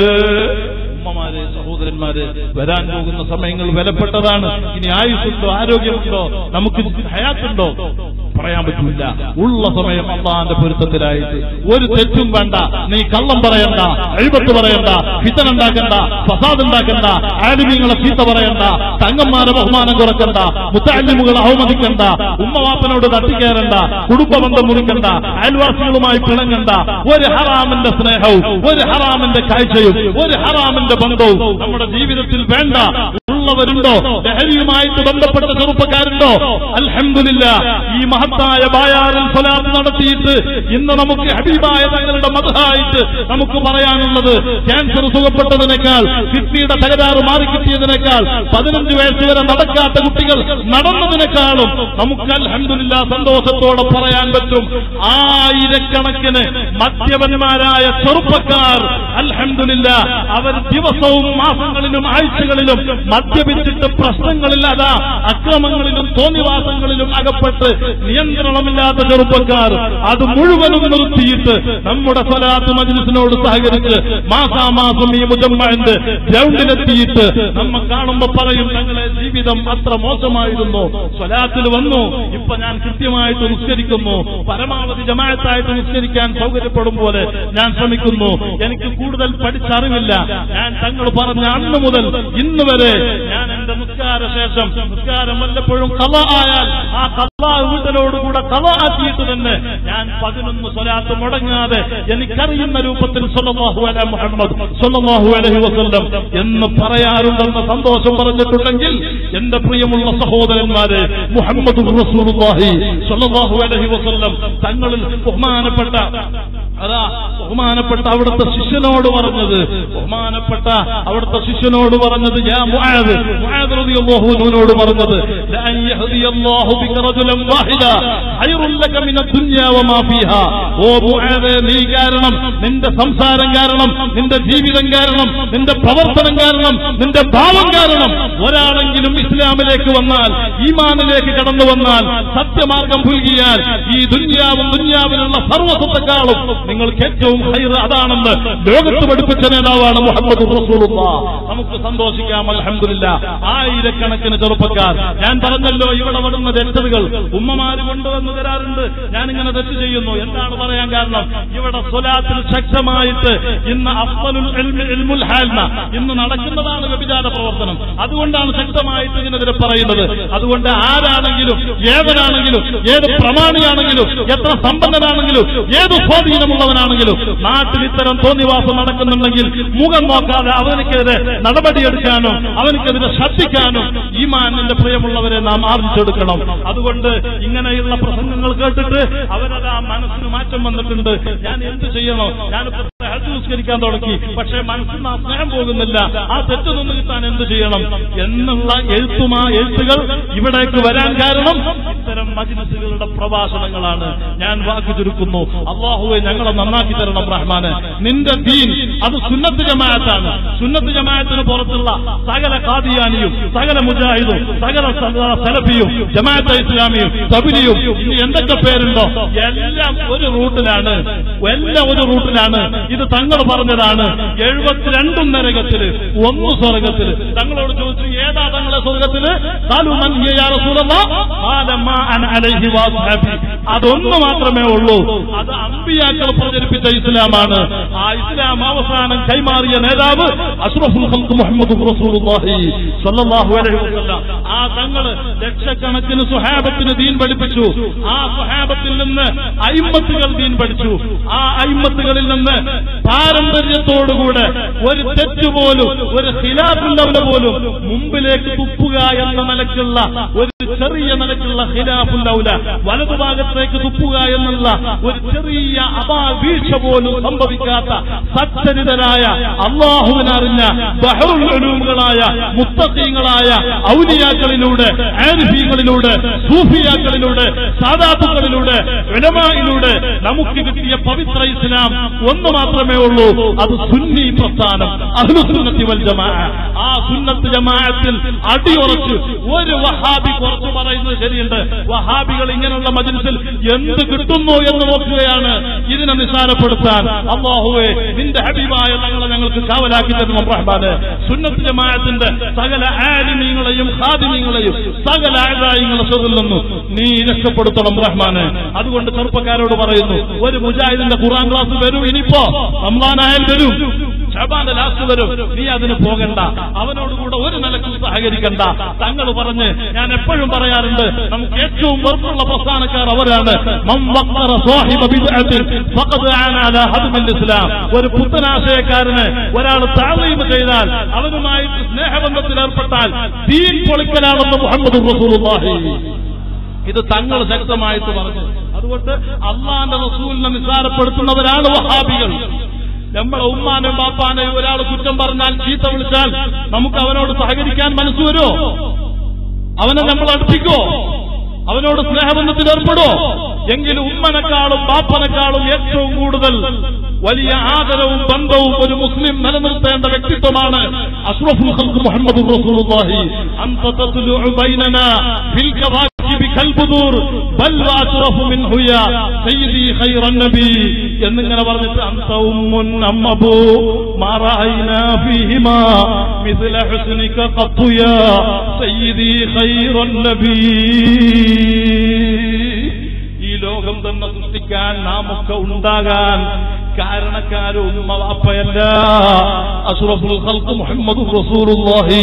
ഉമ്മമാരെ സഹോദരന്മാരെ വരാൻ പോകുന്ന സമയങ്ങൾ വിലപ്പെട്ടതാണ് ഇനി ആയുസ്സുണ്ടോ ആരോഗ്യമുണ്ടോ നമുക്ക് ഹയാത്തുണ്ടോ പറയാൻ പറ്റില്ല ഉള്ള സമയം അള്ളാന്റെ പൊരുത്തത്തിലായിട്ട് ഒരു തെറ്റും വേണ്ട നീ കള്ളം പറയണ്ട അഴിമത്ത് പറയണ്ട ഫിത്തൻ ഉണ്ടാക്കണ്ട ഫസാദ് ഉണ്ടാക്കണ്ട ആലിമീങ്ങളെ ചീത്ത പറയണ്ട തങ്ങന്മാരെ ബഹുമാനം കുറക്കണ്ട മുത്താലിമുകളെ അവമതിക്കണ്ട ഉമ്മവാപ്പനോട് തട്ടിക്കയറണ്ട കുടുംബബന്ധം മുറിക്കണ്ട അയൽവാസികളുമായി പിണങ്ങണ്ട ഒരു ഹറാമിന്റെ സ്നേഹവും ഒരു ഹറാമിന്റെ കാഴ്ചയും ഒരു ഹറാമിന്റെ ബന്ധവും നമ്മുടെ ജീവിതത്തിൽ വേണ്ട ഉള്ളവരുണ്ടോ ലഹരിയുമായിട്ട് ബന്ധപ്പെട്ട ചെറുപ്പക്കാരുണ്ടോ അൽഹംദുലില്ല ഈ മഹത്തായ ബായാറിൽ സ്വലാത്ത് നടത്തിയിട്ട് ഇന്ന് നമുക്ക് ഹബീബായ തങ്ങളുടെ മതമായിട്ട് നമുക്ക് പറയാനുള്ളത് ക്യാൻസർ സുഖപ്പെട്ടതിനേക്കാൾ കിഡ്നിയുടെ തകരാറ് മാറിക്കിട്ടിയതിനേക്കാൾ പതിനഞ്ച് വയസ്സ് വരെ നടക്കാത്ത കുട്ടികൾ നടന്നതിനേക്കാളും നമുക്ക് അൽഹംദുലില്ല സന്തോഷത്തോടെ പറയാൻ പറ്റും ആയിരക്കണക്കിന് മദ്യപന്മാരായ ചെറുപ്പക്കാർ അൽഹംദുലില്ല അവർ ദിവസവും മാസങ്ങളിലും ആഴ്ചകളിലും മദ്യപിച്ചിട്ട് പ്രശ്നങ്ങളില്ലാതെ അക്രമങ്ങളിലും തോന്നിവാസങ്ങളിലും അകപ്പെട്ട് നിയന്ത്രണമില്ലാത്ത ചെറുപ്പക്കാർ അത് മുഴുവനും നിർത്തിയിട്ട് നമ്മുടെ സ്വലാത്ത് മജ്ലിസിനോട് സഹകരിച്ച് മാസാമാസം ഈ മുജമ്മന്റെ ഗ്രൗണ്ടിലെത്തിയിട്ട് നമ്മ കാണുമ്പോ പറയും ഞങ്ങളെ ജീവിതം അത്ര മോശമായിരുന്നു സ്വലാത്തിൽ വന്നു ഇപ്പൊ ഞാൻ കൃത്യമായിട്ട് നിസ്കരിക്കുന്നു പരമാവധി ജമായത്തായിട്ട് നിസ്കരിക്കാൻ സൗകര്യപ്പെടും പോലെ ഞാൻ ശ്രമിക്കുന്നു എനിക്ക് കൂടുതൽ പഠിച്ചറിവില്ല ഞാൻ തങ്ങൾ പറഞ്ഞ അന്ന് മുതൽ ഇന്ന് വരെ ഞാൻ എന്റെ നിസ്കാര ശേഷം നിസ്കാരം വല്ലപ്പോഴും കഥ ആയാൽ ആ കഥ വീട്ടലോടുകൂടെ കഥ ആക്കിയിട്ട് തന്നെ ഞാൻ പതിനൊന്ന് സ്വലാത്ത് മുടങ്ങാതെ എനിക്കറിയുന്ന രൂപത്തിൽ സല്ലല്ലാഹു അല മുഹമ്മദ് സല്ലല്ലാഹു അലൈഹി വസല്ലം എന്ന് പറയാറുണ്ടെന്ന സന്തോഷം പറഞ്ഞിട്ടുണ്ടെങ്കിൽ എന്റെ പ്രിയമുള്ള സഹോദരന്മാരെ മുഹമ്മദ് റസൂലുള്ളാഹി സല്ലല്ലാഹു അലൈഹി വസല്ലം തങ്ങളിൽ ബഹുമാനപ്പെട്ട അതാ ബഹുമാനപ്പെട്ട അവിടുത്തെ ശിഷ്യനോട് പറഞ്ഞത് ബഹുമാനപ്പെട്ട അവിടുത്തെ ശിഷ്യനോട് പറഞ്ഞത് യാ മുആദ് മുആദ് റളിയല്ലാഹു അൻഹുവിനോട് പറഞ്ഞത് ലഅൻ യഹ്ദിയല്ലാഹു ബിക റജുലൻ വാഹിദ ഖൈറുൻ ലക മിന ദുനിയാ വമാ ഫീഹാ ഓ മുആദ് നീ കാരണം നിന്റെ സംസാരം കാരണം നിന്റെ ജീവിതം കാരണം നിന്റെ പ്രവർത്തനം കാരണം നിന്റെ ഭാവം കാരണം ഒരാളെങ്കിലും ഇസ്ലാമിലേക്ക് വന്നാൽ ഈമാനിലേക്ക് കടന്നു വന്നാൽ സത്യമാർഗം പുൽകിയാൽ ഈ ദുന്യാവും ദുന്യാവിലുള്ള സർവസ്വത്തെക്കാളും നിങ്ങൾക്ക് ഏറ്റവും ഹൈർ അതാണെന്ന് ലോകത്ത് പഠിപ്പിച്ച നേതാവാണ് മുഹമ്മദ് റസൂലുള്ള നമുക്ക് സന്തോഷിക്കാം അൽഹംദുലില്ല ആയിരക്കണക്കിന് ചെറുപ്പക്കാർ ഞാൻ പറഞ്ഞല്ലോ ഇവിടെ വരുന്ന തെറ്റതുകൾ ഉമ്മമാര് കൊണ്ടുവന്ന് തരാറുണ്ട് ഞാൻ ഇങ്ങനെ തെറ്റ് ചെയ്യുന്നു എന്താണ് പറയാൻ കാരണം ഇവിടെ സ്വലാത്തിൽ ശക്തമായിട്ട് ഇന്ന് അഫ്സലുൽ ഇൽമി ഇൽമുൽ ഹാൽന ഇന്ന് നടക്കുന്നതാണ് വ്യഭിചാര പ്രവർത്തനം അതുകൊണ്ടാണ് ശക്തമായിട്ട് ഇതിനെതിരെ പറയുന്നത് അതുകൊണ്ട് ആരാണെങ്കിലും ഏവനാണെങ്കിലും ഏത് പ്രമാണിയാണെങ്കിലും എത്ര സമ്പന്നനാണെങ്കിലും ഏത് സ്വാധീനമുള്ളവനാണെങ്കിലും നാട്ടിൽ ഇത്തരം തോന്നിവാസം നടക്കുന്നുണ്ടെങ്കിൽ മുഖം നോക്കാതെ അവനക്കെതിരെ നടപടിയെടുക്കാനും അവനക്കെതിരെ ശ്രദ്ധിക്കാനും ഈ മാനിന്റെ പ്രിയമുള്ളവരെ നാം ആർജിച്ചെടുക്കണം അതുകൊണ്ട് ഇങ്ങനെയുള്ള പ്രസംഗങ്ങൾ കേട്ടിട്ട് അവരത് ആ മനസ്സിന് മാറ്റം വന്നിട്ടുണ്ട് ഞാൻ എന്ത് ചെയ്യണോ ഞാനിപ്പോ ഹജ്ജ് നിസ്കരിക്കാൻ തുടങ്ങി പക്ഷേ മനസ്സിൽ നിന്ന് ആ സ്നേഹം പോകുന്നില്ല ആ തെറ്റ് നിന്ന് കിട്ടാൻ എന്ത് ചെയ്യണം എന്നുള്ള എഴുത്തുമാ എഴുത്തുകൾ ഇവിടേക്ക് വരാൻ കാരണം ഇത്തരം മജിലിസുകളുടെ പ്രഭാഷണങ്ങളാണ് ഞാൻ വാക്ക് ചുരുക്കുന്നു അള്ളാഹുവെ ഞങ്ങളെ നന്നാക്കി തരണം റഹ്മാന് നിന്റെ ദീൻ അത് സുന്നത്ത് ജമാഅത്താണ് സുന്നത്ത് ജമാഅത്തിന് പുറത്തുള്ള സകല ഖാദിയാനിയും സകല മുജാഹിദും സകല സ- സലഫിയും ജമാഅത്ത് ഇസ്ലാമിയും തബിലിയും ഇനി എന്തൊക്കെ പേരുണ്ടോ എല്ലാം ഒരു റൂട്ടിലാണ് എല്ലാം ഒരു റൂട്ടിലാണ് ഇത് തങ്ങൾ പറഞ്ഞതാണ് എഴുപത്തിരണ്ടും നരകത്തില് ഒന്ന് സ്വർഗത്തില് തങ്ങളോട് ചോദിച്ചു ഏതാ തങ്ങളെ സ്വർഗത്തില് ഖാലു മൻ ഹിയ യാ റസൂലല്ലാഹ് ഖാല മാ അന അലൈഹി വസഹബി അതൊന്നു മാത്രമേ ഉള്ളൂ അത് അമ്പിയാക്കൾ പ്രചരിപ്പിച്ച ഇസ്ലാമാണ് ആ ഇസ്ലാം അവസാനം കൈമാറിയ നേതാവ് അഷ്റഫുൽ ഖൽഖ് മുഹമ്മദ് റസൂലുള്ളാഹി സ്വല്ലല്ലാഹു അലൈഹി വസല്ലം ആ തങ്ങള് ലക്ഷക്കണക്കിന് സുഹാബത്തിന് ദീൻ പഠിപ്പിച്ചു ആ സുഹാബത്തിൽ നിന്ന് അയിമത്തുകൾ ദീൻ പഠിച്ചു ആ അയിമത്തുകളിൽ നിന്ന് പാരമ്പര്യത്തോടുകൂടെ ഒരു തെറ്റ് പോലും ഒരു ഖിലാഫുള്ളവനെ പോലും മുമ്പിലേക്ക് തുപ്പുക എന്ന നിലക്കുള്ള ഒരു ചെറിയ നിലക്കുള്ള ഖിലാഫുല്ലൗല വലതുഭാഗത്തേക്ക് തുപ്പുക എന്നുള്ള ഒരു ചെറിയ അപാവീഴ്ച പോലും സംഭവിക്കാത്ത സച്ചരിതരായ അള്ളാഹുവിനറിഞ്ഞ ബഹറുകളായ മുത്തീങ്ങളായ ഔലിയാക്കളിലൂടെ ആരിഫീങ്ങളിലൂടെ സൂഫിയാക്കളിലൂടെ സാദാത്തുക്കളിലൂടെ വിലമായിലൂടെ നമുക്ക് കിട്ടിയ പവിത്ര ഇസ്ലാം ഒന്ന് മാത്രമേ ഉള്ളൂ അത് സുന്നി പ്രസ്ഥാനം അഹ്ലുസുന്നത്തി വൽ ജമാ ആ സുന്നത്ത് ജമാഅത്തിൽ അടിയുറച്ച് ഒരു വഹാബി കുറച്ച് പറയുന്നത് ശരിയുണ്ട് വഹാബികൾ ഇങ്ങനെയുള്ള മജിൽസിൽ എന്ത് കിട്ടുന്നു എന്ന് നോക്കുകയാണ് ഇതിനെ നിസാരപ്പെടുത്താൻ അള്ളാഹുവെ നിന്റെ ഹബീബായ ഞങ്ങളെ ഞങ്ങൾക്ക് കാവലാക്കി തരണം റഹ്മാന് സുന്നത്ത് ജമാഅത്തിന്റെ സകല ആലിമീങ്ങളെയും ഖാദിമീങ്ങളെയും സകല ആദായങ്ങളെ ചെറിൽ നിന്നും നീ രക്ഷപ്പെടുത്തണം റഹ്മാന് അതുകൊണ്ട് ചെറുപ്പക്കാരോട് പറയുന്നു ഒരു മുജാഹിദിന്റെ ഖുറാൻ ക്ലാസ് വരും ഇനിയിപ്പോ റംലാനായാൽ വരും ഷബാന്റെ ലാസ്റ്റ് വരും നീ അതിന് പോകണ്ട അവനോടുകൂടെ ഒരു നിലക്കും സഹകരിക്കണ്ട തങ്ങൾ പറഞ്ഞ് ഞാൻ എപ്പോഴും പറയാറുണ്ട് നമുക്ക് ഏറ്റവും വെറുപ്പുള്ള പ്രസ്ഥാനക്കാർ അവരാണ് മം വഖറ സാഹിബ ബിദ്അത്തിൻ ഫഖദ് ആന അലാ ഹദ്മിൽ ഇസ്ലാം ഒരു പുത്തനാശയക്കാരന് ഒരാൾ താളീം ചെയ്താൽ അവനുമായിട്ട് സ്നേഹബന്ധത്തിൽ ഏർപ്പെട്ടാൽ ദീൻ പൊളിക്കലാണെന്ന് മുഹമ്മദ് റസൂലുള്ളാഹി ഇത് തങ്ങൾ ശക്തമായിട്ട് പറഞ്ഞു അതുകൊണ്ട് അള്ളാന്റെ റസൂലിനെ നിസ്സാരപ്പെടുത്തുന്നവരാണ് വഹാബികൾ നമ്മളെ ഉമ്മാനും ബാപ്പാനെയും ഒരാൾ കുറ്റം പറഞ്ഞാൽ ചീത്ത വിളിച്ചാൽ നമുക്ക് അവനോട് സഹകരിക്കാൻ മനസ്സ് വരുമോ അവനെ നമ്മൾ അടുപ്പിക്കോ അവനോട് സ്നേഹബന്ധത്തിൽ ഏർപ്പെടോ എങ്കിൽ ഉമ്മനെക്കാളും ബാപ്പനെക്കാളും ഏറ്റവും കൂടുതൽ വലിയ ആദരവും ബന്ധവും ഒരു മുസ്ലിം നിലനിർത്തേണ്ട വ്യക്തിത്വമാണ് അഷ്റഫുൽ ഖൽഖ് മുഹമ്മദ് റസൂലുള്ളാഹി അൻത തത്ലുഉ ബൈനനാ ഫിൽ കവാകിബ കൽബുദൂർ ബൽ വഅഷ്റഫു മിൻഹു യാ സയ്യിദി ഖൈറൻ നബി എന്നിങ്ങനെ പറഞ്ഞിട്ട് അന്ത ഉമ്മുൻ അമ്മബു മാറായിനാ ഫീഹിമാ മിസ്ല ഹുസ്നിക ഖത്തു യാ സയ്യിദി ഖൈറൻ നബി ഈ ലോകം തന്നെ സൃഷ്ടിക്കാൻ നാം ഒക്കെ ഉണ്ടാകാൻ കാരണക്കാരും ഉമ്മ വാപ്പയല്ല അഷ്റഫുൽ ഖൽഖ് മുഹമ്മദ് റസൂലുള്ളാഹി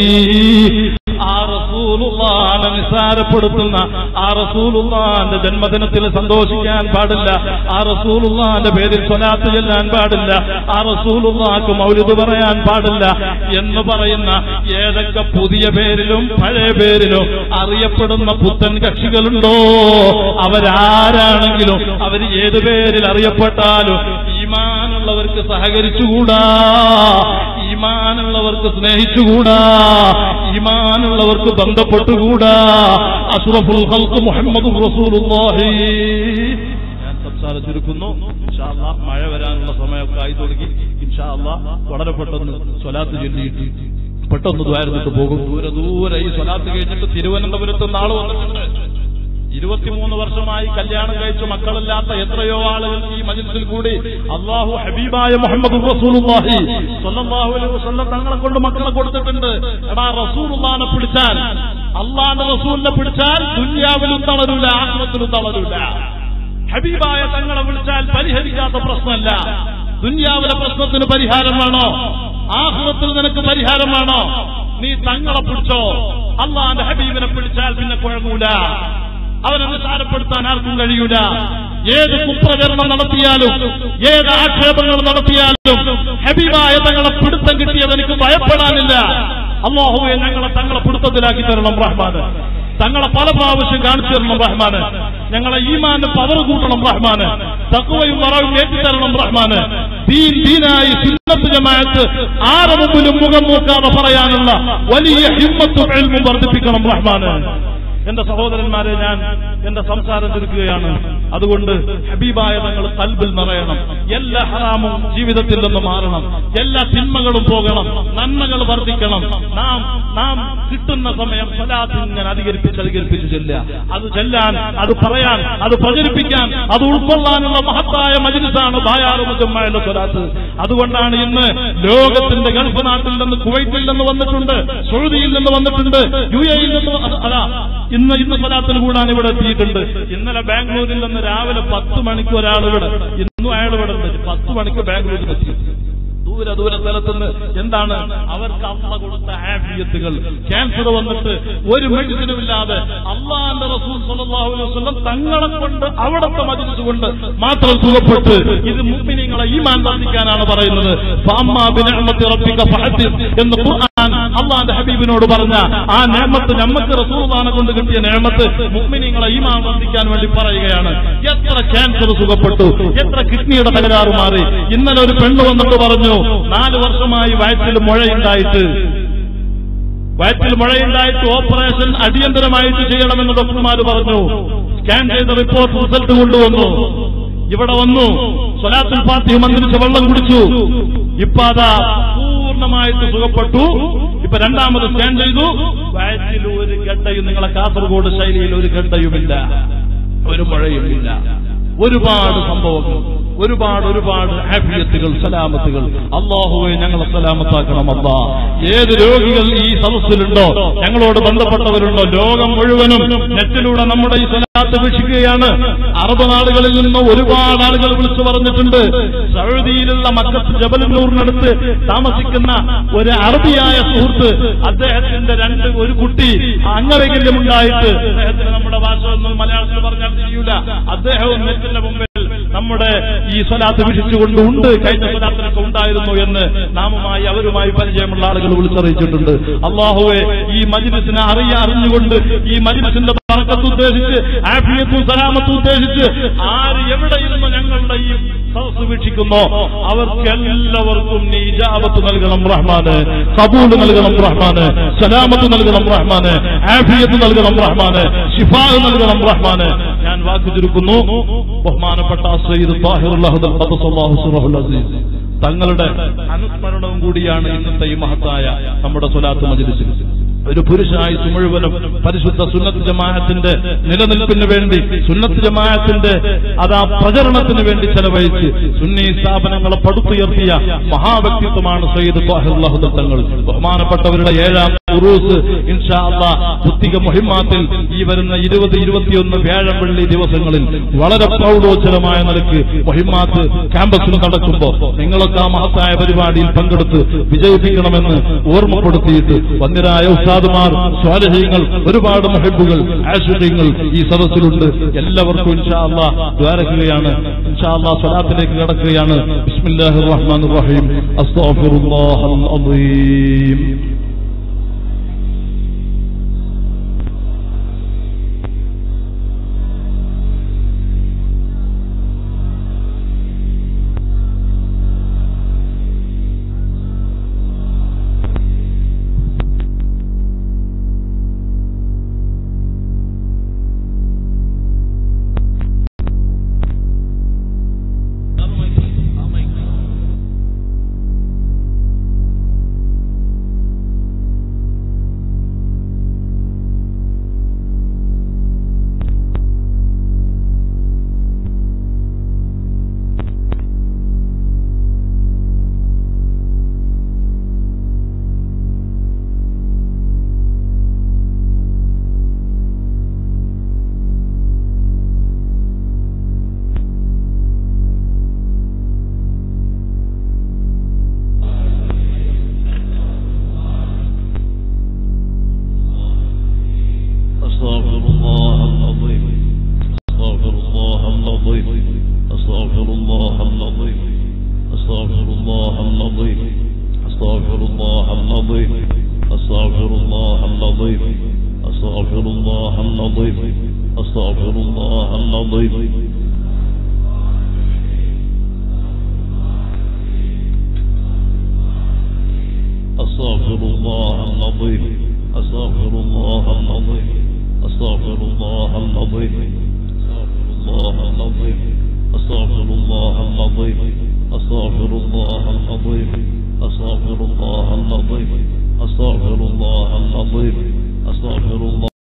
ആ റസൂലുള്ളാനെ നിസാരപ്പെടുത്തുന്ന ആ റസൂലുള്ളാന്റെ ജന്മദിനത്തിൽ സന്തോഷിക്കാൻ പാടില്ല ആ റസൂലുള്ളാന്റെ പേരിൽ സ്വലാത്ത് ചെല്ലാൻ പാടില്ല ആ റസൂലുള്ളാക്ക് മൗലിദ് പറയാൻ പാടില്ല എന്ന് പറയുന്ന ഏതൊക്കെ പുതിയ പേരിലും പഴയ പേരിലും അറിയപ്പെടുന്ന പുത്തൻ കക്ഷികളുണ്ടോ അവരാരാണെങ്കിലും അവർ ഏത് പേരിൽ അറിയപ്പെട്ടാലും ഈമാനുള്ളവർക്ക് സഹകരിച്ചുകൂടാ ഈമാനുള്ളവർക്ക് സ്നേഹിച്ചുകൂടാ ഈമാനുള്ളവർക്ക് ബന്ധപ്പെട്ടുകൂടാ അഷ്റഫുൽ ഖൽഖ് മുഹമ്മദ് റസൂലുള്ളാഹി ഞാൻ സംസാരം ചുരുക്കുന്നു ഇൻഷാ അല്ലാഹ് മഴ വരാനുള്ള സമയമൊക്കെ ആയി തുടങ്ങി ഇൻഷാ അല്ലാഹ് വളരെ പെട്ടെന്ന് സ്വലാത്ത് ചൊല്ലിയിട്ട് പെട്ടെന്ന് ദ്വാരന്നിട്ട് പോകും ദൂരെ ദൂരെ ഈ സ്വലാത്ത് കഴിഞ്ഞിട്ട് തിരുവനന്തപുരത്ത് നിന്ന് ആള് വന്നിട്ടുണ്ട് ഇരുപത്തിമൂന്ന് വർഷമായി കല്യാണം കഴിച്ച് മക്കളില്ലാത്ത എത്രയോ ആളുകൾ ഈ മജിൽസിൽ കൂടി അള്ളാഹു ഹബീബായ മുഹമ്മദ് റസൂലുള്ളാഹി സ്വല്ലല്ലാഹു അലൈഹി വസല്ലം തങ്ങളെ കൊണ്ട് മക്കളെ കൊടുത്തിട്ടുണ്ട് എടാ റസൂലുള്ളാനെ പിടിച്ചാൽ അള്ളാന്റെ റസൂലിനെ പിടിച്ചാൽ ദുന്യാവിലും തളരൂല ആത്മത്തിലും തളരൂല ഹബീബായ തങ്ങളെ വിളിച്ചാൽ പരിഹരിക്കാത്ത പ്രശ്നമല്ല ദുന്യാവിലെ പ്രശ്നത്തിന് പരിഹാരം വേണോ ആഹ്ലത്തിൽ നിനക്ക് പരിഹാരം വേണോ നീ തങ്ങളെ പിടിച്ചോ അള്ളാന്റെ ഹബീബിനെ പിടിച്ചാൽ പിന്നെ കുഴങ്ങൂല അവനെ നിസാരപ്പെടുത്താൻ ആർക്കും കഴിയൂല ഏത് കുപ്രചരണം നടത്തിയാലും ഏത് ആക്ഷേപങ്ങൾ നടത്തിയാലും ഹബീബായ തങ്ങളെ പിടുത്തം കിട്ടിയത് എനിക്ക് ഭയപ്പെടാനില്ല അള്ളാഹുവെ ഞങ്ങളെ തങ്ങളെ പിടുത്തത്തിലാക്കി തരണം റഹ്മാന് തങ്ങളെ പല പ്രാവശ്യം കാണിച്ചു തരണം റഹ്മാന് ഞങ്ങളെ ഈമാന് പവർ കൂട്ടണം റഹ്മാന് തക്കുവയും വറവും ഏറ്റിത്തരണം റഹ്മാന് ദീൻ ദീനായി സുന്നത്ത് ജമാഅത്ത് ആരെ മുമ്പിലും മുഖം നോക്കാതെ പറയാനുള്ള വലിയ ഹിമ്മത്തും എൽമും വർദ്ധിപ്പിക്കണം റഹ്മാന് എന്റെ സഹോദരന്മാരെ ഞാൻ എന്റെ സംസാരം ചുരുക്കുകയാണ് അതുകൊണ്ട് ഹബീബായ തങ്ങൾ കൽബിൽ നിറയണം എല്ലാ ഹറാമും ജീവിതത്തിൽ നിന്ന് മാറണം എല്ലാ തിന്മകളും പോകണം നന്മകൾ വർദ്ധിക്കണം നാം നാം കിട്ടുന്ന സമയം സ്വലാത്ത് ഇങ്ങനെ അധികരിപ്പിച്ച് അധികരിപ്പിച്ച് ചെല്ലുക അത് ചെല്ലാൻ അത് പറയാൻ അത് പ്രചരിപ്പിക്കാൻ അത് ഉൾക്കൊള്ളാനുള്ള മഹത്തായ മജിലിസാണ് ബായാറുമുജമ്മയുടെ സ്വലാത്ത് അതുകൊണ്ടാണ് ഇന്ന് ലോകത്തിന്റെ ഗൾഫ് നാട്ടിൽ നിന്ന് കുവൈറ്റിൽ നിന്ന് വന്നിട്ടുണ്ട് സൗദിയിൽ നിന്ന് വന്നിട്ടുണ്ട് യു എയിൽ നിന്ന് അത് അതാ ഇന്ന് ഇന്ന് സ്വലാത്തിന് കൂടാൻ ഇവിടെ എത്തിയിട്ടുണ്ട് ഇന്നലെ ബാംഗ്ലൂരിൽ നിന്ന് രാവിലെ പത്ത് മണിക്ക് ഒരാൾ ഇവിടെ ഇന്നും അയാൾ ഇവിടെ ഉണ്ട് പത്ത് മണിക്ക് ബാംഗ്ലൂരിൽ എത്തി ദൂര ദൂര സ്ഥലത്തുനിന്ന് എന്താണ് അവർക്ക് അമ്മ കൊടുത്ത ഹാഫിയത്തുകൾ ക്യാൻസർ വന്നിട്ട് ഒരു മെഡിസിനും ഇല്ലാതെ അള്ളാന്റെ റസൂൽ സല്ലല്ലാഹു അലൈഹി വസല്ലം തങ്ങളെ കൊണ്ട് അവിടത്തെ മജിലിസ് കൊണ്ട് മാത്രം സുഖപ്പെട്ട് ഇത് മുഅ്മിനീങ്ങളെ ഈമാൻ വർദ്ധിക്കാനാണ് പറയുന്നത് ഫഅമ്മാ ബിനിഅമത്തി റബ്ബിക ഫഹദ്ദിസ് എന്ന് ഖുർആൻ അള്ളാന്റെ ഹബീബിനോട് പറഞ്ഞ ആ നേമത്ത് നമുക്ക് റസൂൽദാനെ കൊണ്ട് കിട്ടിയ നേമത്ത് മുഅ്മിനീങ്ങളെ ഈമാൻ വർദ്ധിക്കാൻ വേണ്ടി പറയുകയാണ് എത്ര ക്യാൻസർ സുഖപ്പെട്ടു എത്ര കിഡ്നിയുടെ തകരാറ് മാറി ഇന്നലെ ഒരു പെണ്ണ് വന്നിട്ട് പറഞ്ഞു നാല് വർഷമായി വയറ്റിൽ മുഴയുണ്ടായിട്ട് വയറ്റിൽ മുഴയുണ്ടായിട്ട് ഓപ്പറേഷൻ അടിയന്തരമായിട്ട് ചെയ്യണമെന്ന് ഡോക്ടർമാർ പറഞ്ഞു സ്കാൻ ചെയ്ത റിപ്പോർട്ട് റിസൾട്ട് കൊണ്ടുവന്നു ഇവിടെ വന്നു സ്വലാത്തുൽ ഫാത്തിഹ മന്ത്രിച്ച് വെള്ളം കുടിച്ചു ഇപ്പൊ അതാ പൂർണ്ണമായിട്ട് സുഖപ്പെട്ടു ഇപ്പൊ രണ്ടാമത് സ്കാൻ ചെയ്തു വയറ്റിൽ ഒരു ഗഡ്ഡയും നിങ്ങളെ കാസർഗോഡ് ശൈലിയിൽ ഒരു ഗഡ്ഡയുമില്ല ഒരു മുഴയുമില്ല ഒരുപാട് സംഭവങ്ങൾ ഒരുപാട് ഒരുപാട് ആഫിയത്തുകൾ സലാമത്തുകൾ അള്ളാഹുവെ ഞങ്ങളെ സലാമത്താക്കണം അല്ലാ ഏത് രോഗികൾ ഈ സദസ്സിലുണ്ടോ ഞങ്ങളോട് ബന്ധപ്പെട്ടവരുണ്ടോ ലോകം മുഴുവനും നെറ്റിലൂടെ നമ്മുടെ ഈ സലാത്ത് വീക്ഷിക്കുകയാണ് അറബ് നാടുകളിൽ നിന്ന് ഒരുപാട് ആളുകൾ വിളിച്ചു പറഞ്ഞിട്ടുണ്ട് സൗദിയിലുള്ള മക്കത്ത് ജബലന്നൂറിനടുത്ത് താമസിക്കുന്ന ഒരു അറബിയായ സുഹൃത്ത് അദ്ദേഹത്തിന്റെ രണ്ട് ഒരു കുട്ടി അംഗവൈകല്യമുണ്ടായിട്ട് അദ്ദേഹത്തിന് നമ്മുടെ ഭാഷ ഒന്നും മലയാളത്തിൽ പറഞ്ഞാൽ തിരിയൂല അദ്ദേഹവും നെറ്റിന്റെ മുമ്പിൽ നമ്മുടെ ഈ സ്വലാത്ത് വീക്ഷിച്ചുകൊണ്ട് ഉണ്ട് കഴിഞ്ഞ സ്വലാത്തിനൊക്കെ ഉണ്ടായിരുന്നു എന്ന് നാമുമായി അവരുമായി പരിചയമുള്ള ആളുകൾ വിളിച്ചറിയിച്ചിട്ടുണ്ട് അള്ളാഹുവെ ഈ മജിലിസിനെ അറിയ അറിഞ്ഞുകൊണ്ട് ഈ മജിലിസിന്റെ പറക്കത്ത് ഉദ്ദേശിച്ച് ആഫിയത്തും സലാമത്തും ഉദ്ദേശിച്ച് ആര് എവിടെ ഇരുന്ന് ഞങ്ങളുടെ ഈ സദസ് വീക്ഷിക്കുന്നോ അവർക്കെല്ലാവർക്കും നീ ഇജാബത്ത് നൽകണം റഹ്മാന് കബൂല് നൽകണം റഹ്മാന് സലാമത്ത് നൽകണം റഹ്മാന് ആഫിയത്ത് നൽകണം റഹ്മാന് ഷിഫാഹ് നൽകണം റഹ്മാന് ഞാൻ വാക്ക് ചുരുക്കുന്നു ബഹുമാനപ്പെട്ട സയ്യിദ് താഹിറുൽ അഹ്ദൽ ഖദ്ദസല്ലാഹു സിറഹുൽ അസീസ് തങ്ങളുടെ അനുസ്മരണവും കൂടിയാണ് ഇന്നത്തെ ഈ മഹത്തായ നമ്മുടെ സ്വലാത്ത് മജ്ലിസിൽ ഒരു പുരുഷായുസ് മുഴുവനും പരിശുദ്ധ സുന്നത്ത് ജമാഅത്തിന്റെ നിലനിൽപ്പിന് വേണ്ടി സുന്നത്ത് ജമാഅത്തിന്റെ അതാ പ്രചരണത്തിന് വേണ്ടി ചെലവഴിച്ച് സുന്നി സ്ഥാപനങ്ങളെ പടുത്തുയർത്തിയ മഹാവ്യക്തിത്വമാണ് സയ്യിദ് താഹിറുൽ തങ്ങൾ ബഹുമാനപ്പെട്ടവരുടെ ഏഴാം ഉറൂസ് ഇൻഷാ അല്ലാ പുത്തിക മുഹിമാത്തിൽ ഈ വരുന്ന ഇരുപത് ഇരുപത്തിയൊന്ന് വ്യാഴം വെള്ളി ദിവസങ്ങളിൽ വളരെ പ്രൗഢോജ്ജലമായ നിലക്ക് മുഹിമാത്ത് ക്യാമ്പസിൽ നടക്കുമ്പോ നിങ്ങളൊക്കെ ആ മഹത്തായ പരിപാടിയിൽ പങ്കെടുത്ത് വിജയിപ്പിക്കണമെന്ന് ഓർമ്മപ്പെടുത്തിയിട്ട് വന്യരായ ഉസ്താദുമാർ സ്വാലഹ്യങ്ങൾ ഒരുപാട് മുഹബുകൾ ആശുര്യങ്ങൾ ഈ സദസ്സിലുണ്ട് എല്ലാവർക്കും ഇൻഷാ അല്ലാ ദ്വാരക്കുകയാണ് ഇൻഷാ അല്ലാ സ്വലാത്തിലേക്ക് കടക്കുകയാണ് ബിസ്മില്ലാഹിർ റഹ്മാനിർ റഹീം അസ്തഗ്ഫിറുല്ലാഹൽ അദീം أستغفر الله العظيم أستغفر الله العظيم أستغفر الله العظيم أستغفر الله العظيم أستغفر الله العظيم أستغفر الله العظيم أستغفر الله العظيم أستغفر الله العظيم أستغفر الله العظيم أستغفر الله العظيم أستغفر الله العظيم أستغفر الله العظيم العظيم أستغفر الله العظيم أستغفر الله العظيم أستغفر الله العظيم أستغفر الله